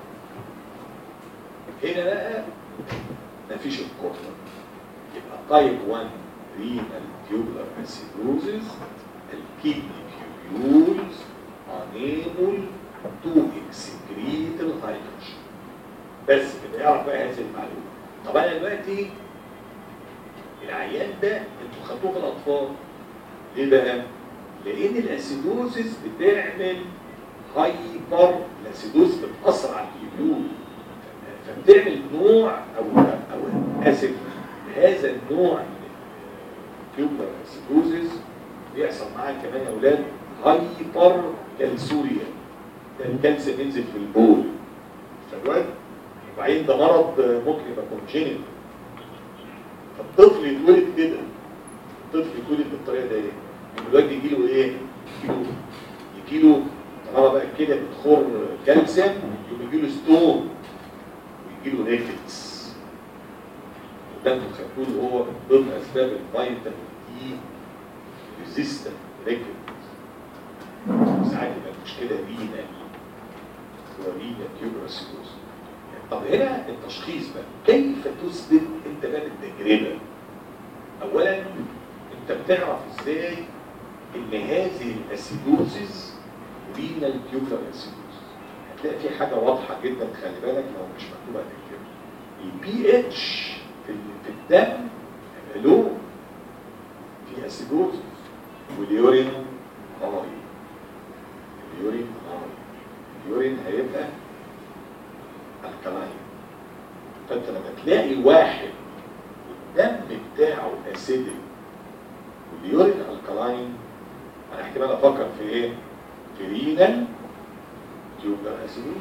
هنا بقى مفيش القدره يبقى تايب 1 رينال تيوبلر اسيدوزيس الكيدني تيوبيولز unable to excrete الهيدروجين بس كده اعرف بقى هذه المعلومه طب انا دلوقتي العيان ده انتوا خدتوه في الاطفال ليه بقى؟ لان الاسيدوزيس بتعمل هايبر الاسيدوز بتاثر على التيبيول فبتعمل نوع او او اسف هذا النوع من التيوبلر اسيدوزيس بيحصل معاه كمان يا اولاد هايبر كالسوريا الكالسيوم ينزل في البول فالواد وبعدين ده مرض ممكن يبقى كونجينيت فالطفل يتولد كده الطفل يتولد بالطريقه دي الواد يجي له ايه؟ يجي له يجي له طالما بقى كده بتخر كالسيوم يقوم يجي له ستون ويجي له ريكتس وده انتوا خدتوه اللي هو من ضمن اسباب الفيتامين دي ريزيستنت ريكتس ساعات يبقى المشكله رينا ورينا تيوبرسيوز طب هنا التشخيص بقى كيف تثبت انت بقى بالتجربه اولا انت بتعرف ازاي ان هذه الاسيدوزز رينال تيوبر اسيدوز هتلاقي في حاجه واضحه جدا خلي بالك لو مش مكتوبه هتكتبها البي اتش في في الدم هيبقى له في اسيدوز واليورين هاي اليورين هاي اليورين هيبقى الكلاين فانت لما تلاقي واحد الدم بتاعه اسيدك واليورين الكلاين انا احتمال افكر في ايه؟ في رينال تيوبر اسيدوز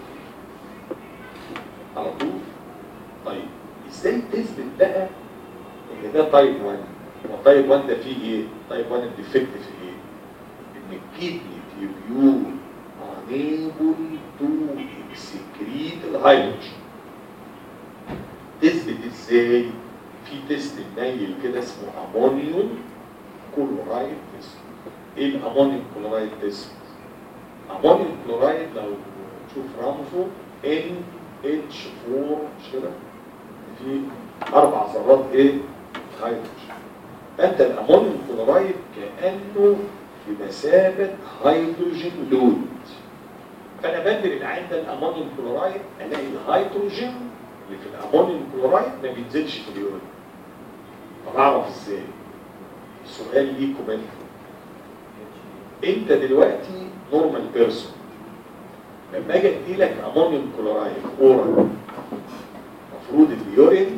على طول طيب ازاي تثبت بقى ان ده تايب 1 هو تايب 1 ده فيه ايه؟ تايب 1 الديفكت في ايه؟ ان الكيدني تيوبيول unable to excrete الهيدروجين تثبت ازاي؟ في تيست منيل كده اسمه امونيوم كلورايد تيست ايه الامونيوم كلورايد تيست؟ امونيوم كلورايد لو تشوف رمزه ان اتش 4 مش كده؟ في اربع ذرات ايه؟ هيدروجين فانت الامونيوم كلورايد كانه بمثابه هيدروجين لود فانا بدل العين ده الامونيوم كلورايد الاقي الهيدروجين اللي في الامونيوم كلورايد ما بينزلش في اليورين طب اعرف ازاي؟ السؤال ليكم انتوا انت دلوقتي نورمال بيرسون لما اجي ادي لك امونيوم كلورايد اورال المفروض اليورين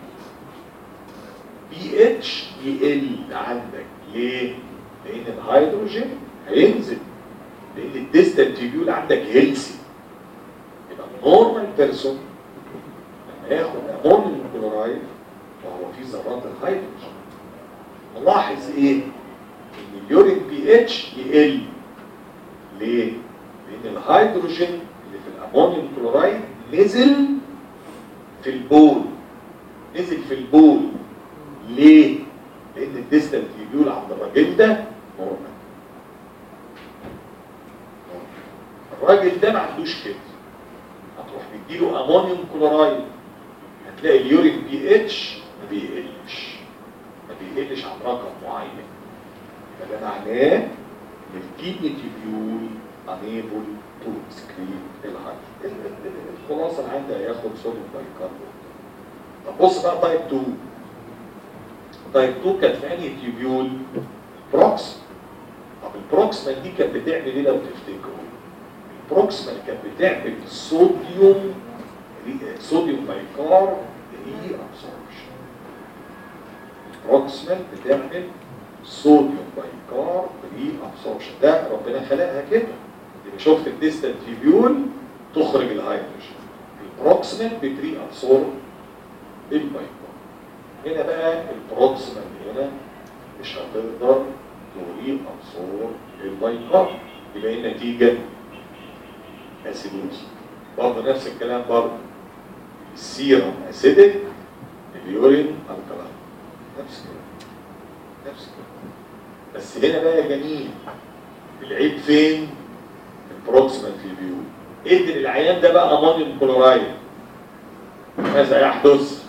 بي اتش يقل عندك ليه؟ لان الهيدروجين هينزل لان الديستال تيبيول عندك هيلسي يبقى نورمال بيرسون لما ياخد امونيوم كلورايد وهو في ذرات الهيدروجين نلاحظ ايه؟ ان اليورين بي اتش يقل ليه؟ لان الهيدروجين اللي في الامونيوم كلورايد نزل في البول نزل في البول ليه؟ لان الديستال تيبيول عند الراجل ده نورمال الراجل ده ما عندوش كده هتروح مديله امونيوم كلورايد هتلاقي اليورين بي اتش ما بيقلش ما بيقلش عن رقم معين يبقى ده معناه ان الكيدني تيبيول انيبل تو سكريت الهايد الخلاصه اللي عندها هياخد صوديوم بايكاربونات طب بص بقى تايب 2 تايب 2 كانت في انهي تيبيول بروكس طب البروكسمال دي كانت بتعمل ايه لو تفتكروا البروكسمال كانت بتعمل صوديوم صوديوم بايكار ري ابسوربشن البروكسمال بتعمل صوديوم بايكار ري ابسوربشن ده ربنا خلقها كده يبقى شفت الديستال تيبيول تخرج الهيدروجين البروكسمال بتري ابسورب البايكار هنا بقى البروكسمال هنا مش هتقدر تري ابسورب البايكار يبقى ايه النتيجه اسيدوز برضه نفس الكلام برضه السيرم اسيدك اليورين الكلاين نفس الكلام نفس الكلام بس هنا بقى يا جميل العيب فين؟ البروكسيمال تيبيول ادي للعيان ده بقى امونيوم كلورايد ماذا يحدث؟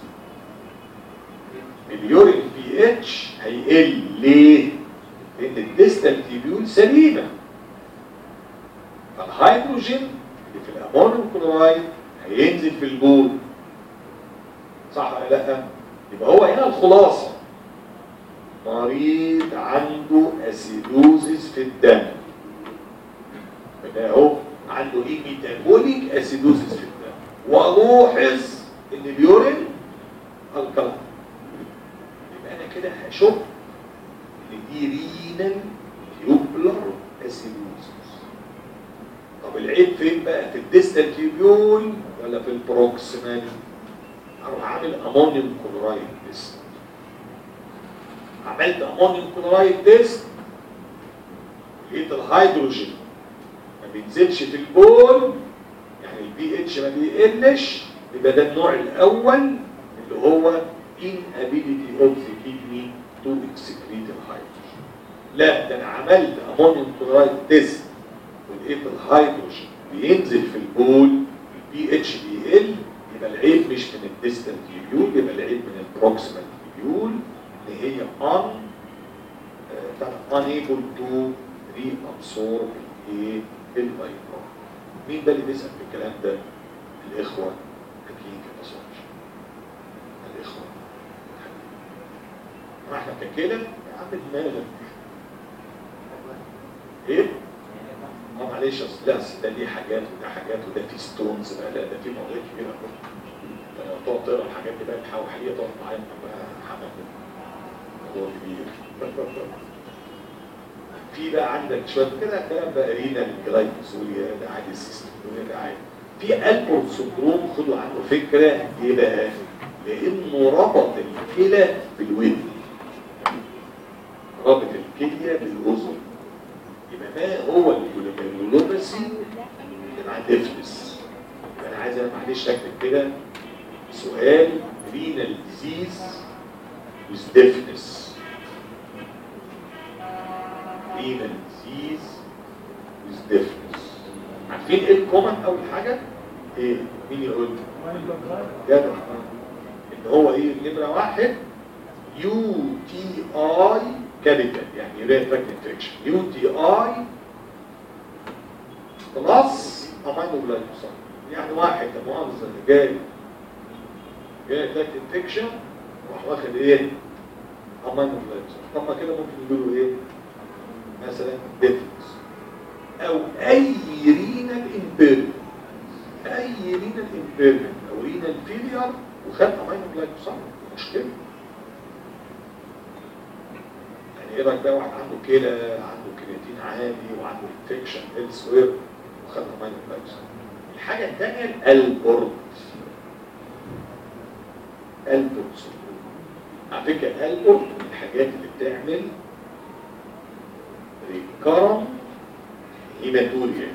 اليورين بي اتش هيقل ليه؟ لان الديستال تيبيول سليمه فالهيدروجين اللي في الامونيوم كلورايد هينزل في البول صح ولا لا يبقى هو هنا الخلاصه مريض عنده اسيدوزيس في الدم يبقى اهو عنده ايه ميتابوليك اسيدوزيس في الدم والاحظ ان اليورين الكلاين يبقى انا كده هشك ان دي رينال تيوبلر اسيدوزيس طب العيب فين بقى في الديستال تيبيول ولا في البروكسيمال اروح عامل امونيوم كلورايد تيست عملت امونيوم كلورايد تيست لقيت الهيدروجين ما بينزلش في البول يعني البي اتش ما بيقلش يبقى ده النوع الاول اللي هو inability of the kidney to excrete الهيدروجين لا ده انا عملت امونيوم كلورايد تيست ولقيت الهيدروجين بينزل في البول البي اتش بيقل يبقى العيب مش من الديستال تيبيول يبقى العيب من البروكسيمال تيبيول اللي هي ان unable to reabsorb الايه الفيبرون مين ده اللي بيسال في الكلام ده؟ الاخوه اكيد ما صارش الاخوه ما احنا كده يا عم دماغك ايه؟ اه معلش اصل لا اصل ده ليه حاجات وده حاجات وده في ستونز بقى لا ده في مواضيع كبيره قوي تقعد تقرا الحاجات دي بقى تحاول حقيقه تقعد معايا بقى حمام موضوع كبير في بقى عندك شويه كده كلام بقى رينا الجلايكوزوليا ده عادي السيستوليا ده عادي في البورت سندروم خدوا عنه فكره ايه بقى؟ لانه ربط الكلى بالودن ربط الكليه بالاذن يبقى ما هو الجلوميرولوباسي اللي مع ديفنس يبقى انا عايز انا معلش اكتب كده سؤال رينال ديزيز with deafness renal disease with deafness عارفين ايه الكومن اول حاجه؟ ايه؟ مين يقول؟ جدع ان هو ايه نمره واحد يو تي اي كابيتال يعني يوريا تراك انفكشن يو تي اي بلس امينو جلايكوسايد يعني واحد لا مؤاخذه اللي جاي يوريا تراك انفكشن راح واخد ايه؟ امينو جلايكوسايد طب ما كده ممكن يقولوا ايه؟ مثلا ديفنس او اي رينال امبيرمنت اي رينال امبيرمنت او رينال فيلير وخد امينو جلايكوسايد مشكله يعني ايه رايك بقى واحد عنده كلى عنده كرياتين عالي وعنده انفكشن هيلث وير وخد امينو جلايكوسايد الحاجه الثانيه الالبورت البورت على فكره الالبورت من الحاجات اللي بتعمل ريكارم هيماتوريا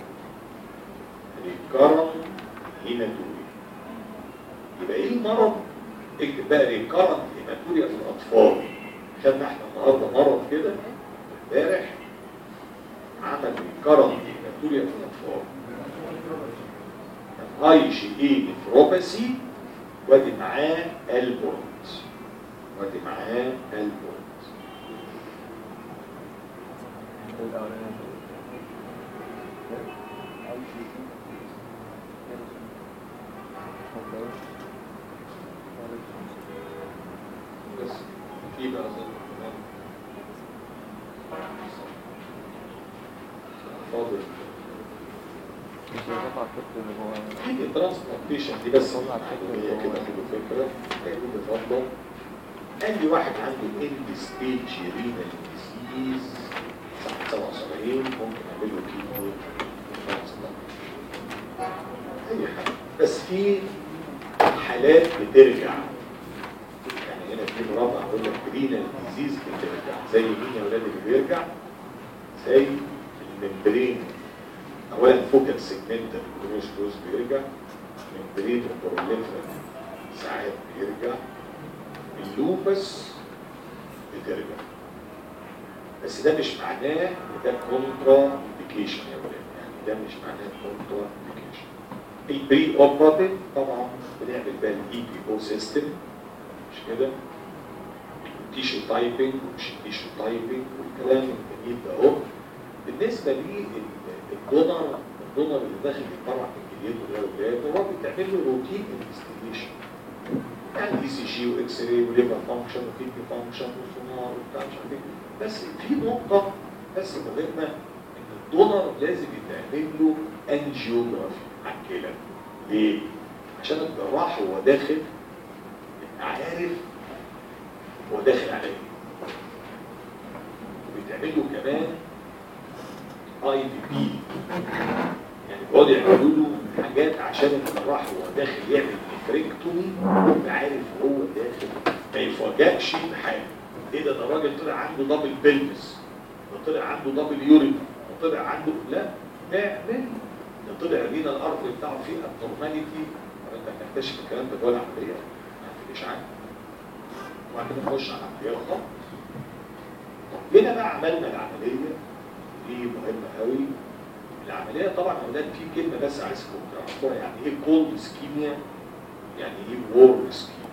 ريكارم هيماتوريا يبقى ايه المرض اكتب بقى ريكارم هيماتوريا في الاطفال خدنا احنا النهارده مرض كده امبارح عمل ريكارم هيماتوريا في الاطفال اي جي اي نفروباسي وادي معاه البورت وادي معاه البورت الأولانية بس في بقى زي كمان فاضل مش هيقطع الطفل اللي هو في الترانسبلانتيشن دي بس هي كده كده فكره هي دي بتفضل اي واحد عنده اند ستيج رينال ديزيز 77 ممكن نعمل له كيمو ترانسبلانتيشن اي حاجه بس في حالات بترجع يعني هنا في مربع اقول لك رينال ديزيز بترجع زي مين يا ولاد اللي بيرجع زي الممبرين اولا فوكال سيجمنتال كروس بيرجع ممبرين البروليفرا ساعات بيرجع اللوبس بترجع بس ده مش معناه ان ده كونترا انديكيشن يا ولاد يعني ده مش معناه كونترا انديكيشن البري اوبراتيف طبعا بنعمل بقى الاي بي او سيستم مش كده تيشو تايبنج ومش تيشو تايبنج والكلام الجميل ده اهو بالنسبه لي الدونر الدونر اللي داخل يتبرع في الجليد وده وده هو بتعمل له روتين انفستيجيشن يعني اي سي جي واكس راي وليفر فانكشن وكيدني فانكشن وسونار وبتاع مش عارف ايه بس في نقطه بس مهمه ان الدونر لازم يتعمل له انجيوجرافي على الكلى ليه؟ عشان الجراح هو داخل يبقى عارف هو داخل على ايه وبيتعمل له كمان اي بي بي يعني بيقعدوا يعملوا له حاجات عشان الجراح هو داخل يعمل نفريكتومي يبقى عارف هو داخل ما يفاجئش بحاجه ايه ده ده راجل طلع عنده دبل بلفس ده طلع عنده دبل يورين ده طلع عنده لا اعمل ده طلع لينا الارض بتاعه فيه ابنورماليتي طب انت هتكتشف الكلام ده جوه العمليه ما تفرقش عنه وبعد كده نخش على العمليه خالص طب هنا بقى عملنا العمليه دي مهمه قوي العمليه طبعا يا اولاد في كلمه بس عايزكم تعرفوها يعني ايه كولد سكيميا يعني ايه وورم سكيميا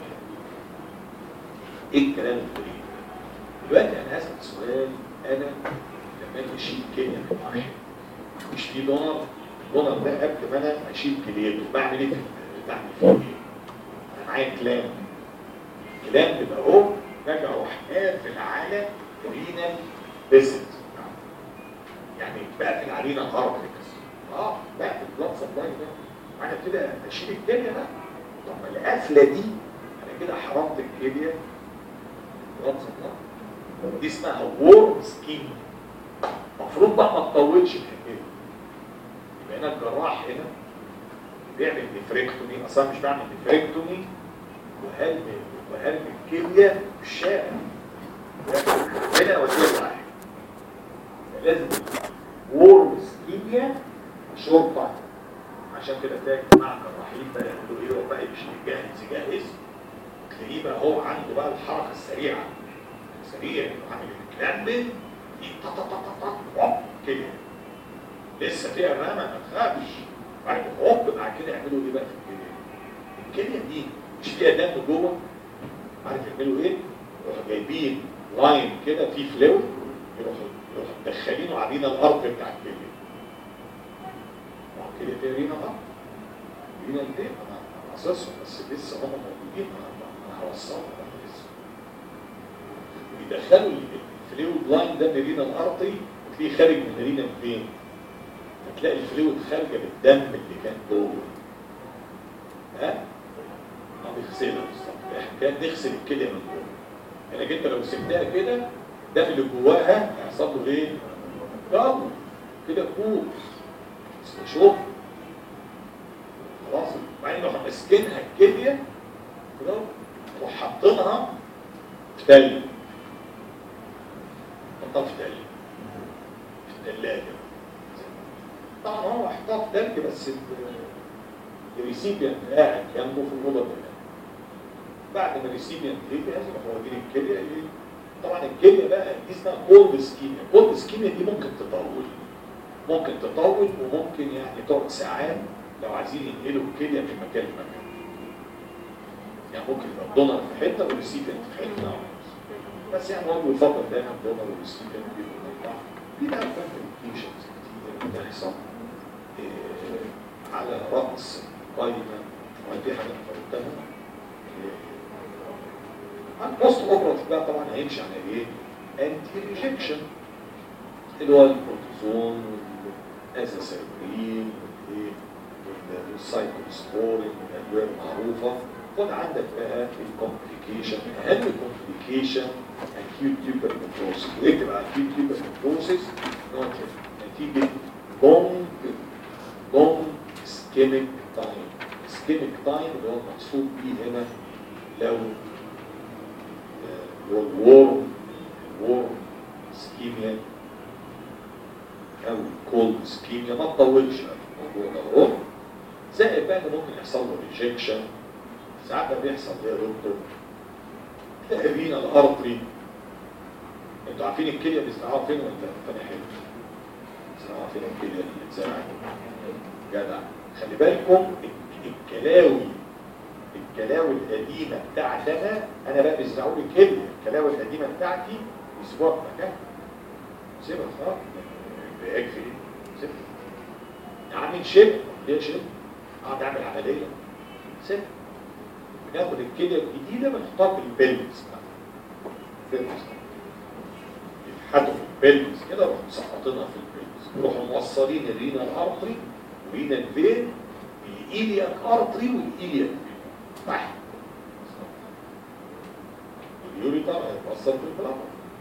ايه الكلام الغريب دلوقتي انا هسال سؤال انا لما اجي اشيل كليه من واحد مش في دونر الدونر ده قبل ما انا اشيل كليته بعمل ايه بعمل فيه ايه؟ انا معايا كلام كلام بيبقى اهو باجي اروح قافل على رينال فيسلز يعني بقفل علينا غرض كده اه بقفل بلاد سبلاي ده انا كده اشيل الكليه بقى طب ما القفله دي انا كده حرمت الكليه بلاد سبلاي دي اسمها وورم سكيم المفروض بقى ما تطولش الحكايه يبقى هنا الجراح هنا بيعمل نفريكتومي اصلا مش بعمل نفريكتومي وهرمي وهرمي الكليه في الشارع هنا وسيله واحد لازم وورم سكيميا شرطة عشان كده تلاقي جماعة الجراحين بقى يعملوا ايه هو بقى مش جاهز جاهز تلاقيه بقى هو عنده بقى الحركة السريعة سريع عامل الكلام ده هوب كده لسه فيها الرمى ما تخافش بعد هوب بعد كده يعملوا ايه بقى في الكليه الكليه دي مش فيها دم جوه عارف يعملوا ايه؟ يروحوا جايبين لاين كده فيه فلويد يروحوا يروحوا مدخلينه على رينا الارض بتاع الكليه ما هو الكليه فيها رينا الارض رينا البيت انا أنا اساسهم بس لسه هم موجودين انا انا هوصلهم انا لسه بيدخلوا الفلويد لاين ده من رينا الارضي وتلاقيه خارج من رينا الفين هتلاقي الفلويد خارجه بالدم اللي كان جوه ها؟ ما بيغسلها بالظبط احنا كان نغسل الكليه من جوه لانك انت لو سبتها كده الدم اللي جواها هيحصل له ايه؟ ضغط كده كوز شوف خلاص وبعدين نروح ماسكينها الكليه كده نروح حاطينها في تلج حطها في تلج في الثلاجه طبعا هو حطها في تلج بس الريسيبيانت قاعد جنبه في الاوضه كده بعد ما الريسيبيانت يجي لازم يروحوا واخدين الكليه طبعا الكليه بقى دي اسمها كولد سكيميا كولد سكيميا دي ممكن تطول ممكن تطول وممكن يعني تقعد ساعات لو عايزين ينقلوا الكليه من مكان لمكان يعني ممكن يبقى الدونر في حته والريسيبيانت في حته بس يعني هو بيفضل دايما الدونر والريسيبيانت بيبقوا مع بعض في بقى كومبليكيشنز كتير بتحصل إيه، على رأس قائمة ودي حاجة قلتها البوست اوبراتيف بقى طبعا هيمشي على ايه؟ انتي ريجكشن اللي هو الكورتيزون والازاسيربرين والسايكلوسبورين والادويه المعروفه خد عندك بقى الكومبليكيشن اهم كومبليكيشن acute tuber necrosis واكتب على acute tuber necrosis نتيجه long long ischemic time ischemic time اللي هو المقصود بيه هنا لو اللي هو الورم الورم اسكيميا او الكولد اسكيميا ما تطولش الموضوع ده اهو زائد بقى ان ممكن يحصل له ريجكشن ساعات ده بيحصل ايه يا دكتور؟ تلاقي فينا الارتري انتوا عارفين الكليه بيزرعوها فين ولا فانا حلو؟ بيزرعوها فين الكليه اللي بتزرع جدع خلي بالكم الكلاوي الكلاوي القديمة بتاعتنا أنا بقى بيزرعوا لي كلية الكلاوي القديمة بتاعتي يسيبوها في مكانها سيبها خلاص بيكفي سيبها يا عم شيل ليه شيل؟ قاعد أعمل عملية سيبها بناخد الكلية الجديدة بنحطها في البلز بلز يبحثوا في البلز كده يروحوا مسقطينها في البلز يروحوا موصلين الرينا الارتري ورينا الفين بالإيلياك ارتري والإيلياك واحد اليوريتر هيتوصل في البلاتر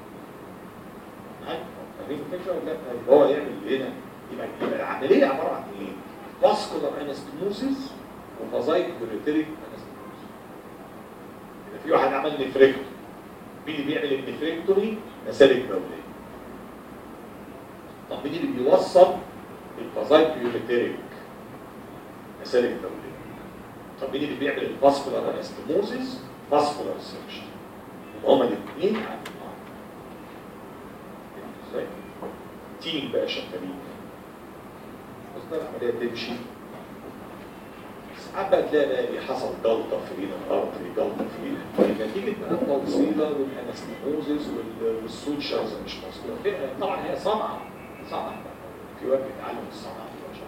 فاهمين الفكره ولا لا؟ يبقى هو يعمل هنا يبقى يبقى العمليه عباره عن ايه؟ فاسكولار انستموسيس وفازايك بيوريتريك انستموسيس يبقى في واحد عمل نفريكتومي مين اللي بيعمل النفريكتومي؟ مسالك دوليه طب مين اللي بيوصل الفازايك بيوريتريك؟ مسالك دوليه طب مين اللي بيعمل الفاسكولار انستموزيس فاسكولار سيرشن هما الاثنين عن بعض ازاي تيم بقى شغالين بس ده العمليه تمشي ساعات بقى تلاقي بقى إيه حصل جلطه في رينا الارتري جلطه في رينا نتيجه بقى التوصيله والانستموزيس والسوتشرز مش مظبوطه طبعا هي صنعه صنعه في وقت بيتعلم الصنعه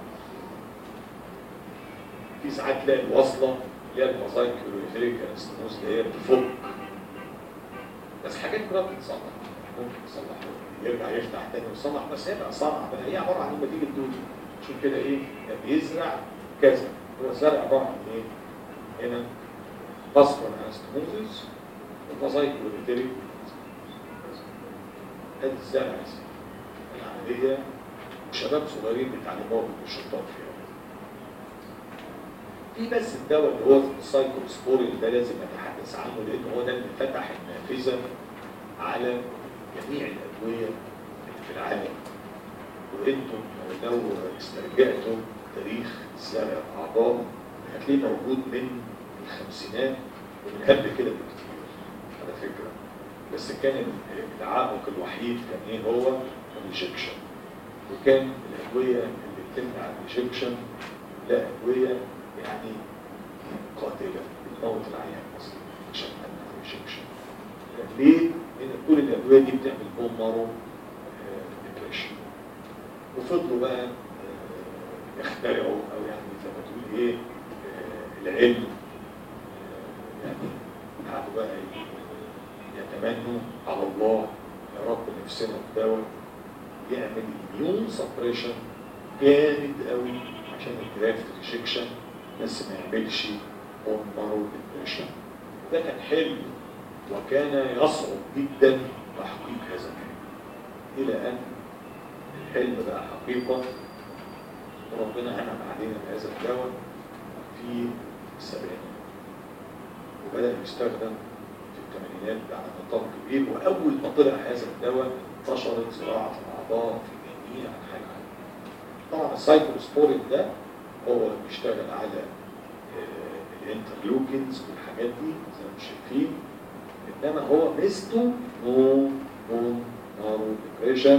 في ساعات تلاقي الوصلة اللي هي الموزايك والريفيريك انستموس اللي هي بتفك بس حاجات كلها بتتصلح ممكن تصلح يرجع يفتح تاني ويصلح بس هي بقى صنعة بقى هي عبارة عن لما تيجي تدوس شوف كده ايه بيزرع كذا هو الزرع عبارة عن ايه؟ هنا باسكور انستموزيس والموزايك والريفيريك ادي الزرع العملية وشباب صغيرين بيتعلموها بالشطار فيها في بس الدواء اللي هو السايكلوسبورين ده لازم اتحدث عنه لان هو ده اللي فتح النافذه على جميع الادويه اللي في العالم وانتم لو استرجعتم تاريخ زرع الاعضاء هتلاقيه موجود من الخمسينات ومن قبل كده بكتير على فكره بس كان العائق الوحيد كان ايه هو الريجكشن وكان الادويه اللي بتمنع الريجكشن لا ادويه يعني قاتلة بتموت العيان اصلا عشان ما تمشيش ليه؟ لان كل الادويه دي بتعمل بون مارو ديبريشن وفضلوا بقى آه، يخترعوا او يعني زي ما تقول ايه آه، العلم آه، يعني قعدوا بقى يتمنوا على الله يا رب نفسنا الدواء يعمل اميون سبريشن جامد قوي عشان الجرافت ريجكشن بس ما يعملش بون مارو ديبريشن ده كان حلم وكان يصعب جدا تحقيق هذا الحلم الى ان الحلم بقى حقيقه وربنا انعم علينا بهذا الدواء في السبعينات وبدا يستخدم في الثمانينات على نطاق كبير واول ما طلع هذا الدواء انتشرت زراعه الاعضاء في جميع انحاء العالم طبعا السايكلوسبورين ده هو بيشتغل على آه، الانترلوكينز والحاجات دي زي ما شايفين انما هو ميزته نو نون نارو ديبريشن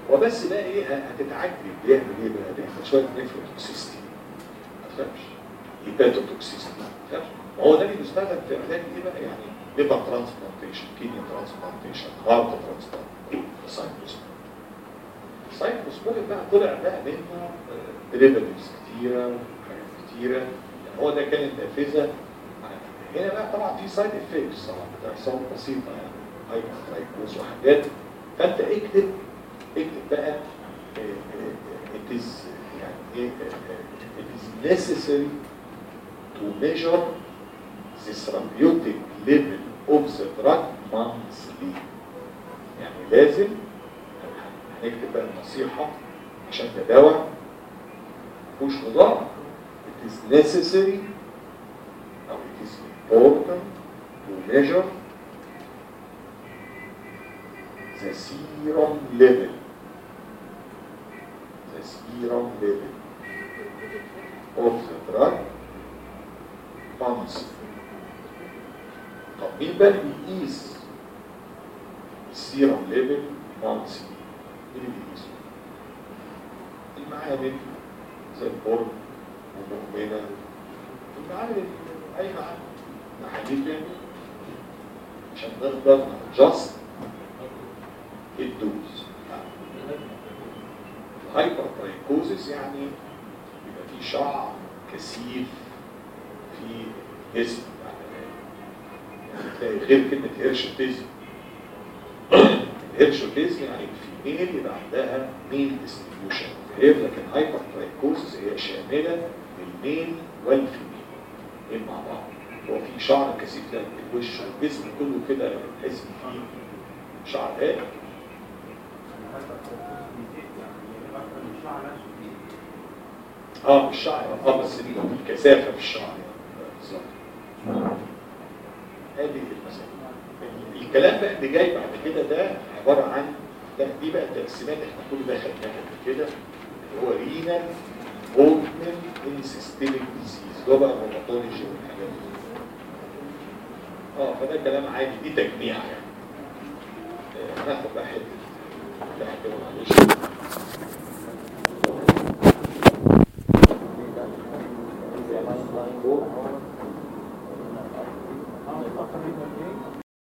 وبس بقى ايه هتتعجب بيعمل ايه بقى بياخد شويه نيفروتوكسيستي ما تخافش هيباتوتوكسيستي ما تخافش هو ده اللي بيستخدم في علاج ايه بقى يعني ليفر ترانسبلانتيشن كيدني ترانسبلانتيشن هارت ترانسبلانتيشن سايكلوسبورين سايكلوسبورين بقى طلع بقى منه دريفاتيفز كتيره وحاجات كتيره يعني هو ده كان النافذه هنا بقى طبعا في سايد افكتس طبعا بتحصل بسيطه يعني هايبوترايكوز وحاجات فانت اكتب اكتب بقى it is يعني ايه it is necessary to measure the therapeutic level of the drug monthly يعني لازم هنكتب بقى النصيحة عشان ده دواء مفهوش مضار it is necessary أو it is important to measure the serum level the serum level of the drug monthly طب مين بقى اللي بيقيس السيرم ليفل مانسي مين اللي بيقيسه؟ المعامل زي البورن ومؤمنة المعامل أي معامل محاليل يعني عشان نقدر نجست الدوز الهايبر ترايكوزيس يعني يبقى في شعر كثيف في جسم يعني تلاقي غير كلمة هيرشوتيزم الهيرشوتيزم يعني في ميل يبقى عندها ميل ديستريبيوشن غير لكن هايبر ترايكوزيس هي شاملة للميل والفيميل ميل مع بعض هو في شعر كثيف لا الوش والجسم كله كده تحس ان فيه شعر هادي اه الشعر اه بس في كثافه في الشعر يعني بالظبط هذه المسألة الكلام بقى اللي جاي بعد كده ده عبارة عن ده دي بقى التقسيمات احنا كل ده خدناها قبل كده اللي هو رينال فولتمن ان سيستميك ديزيز اللي هو بقى الروماتولوجي والحاجات دي اه فده كلام عادي دي تجميع يعني آه، هناخد بقى حته ده حته معلش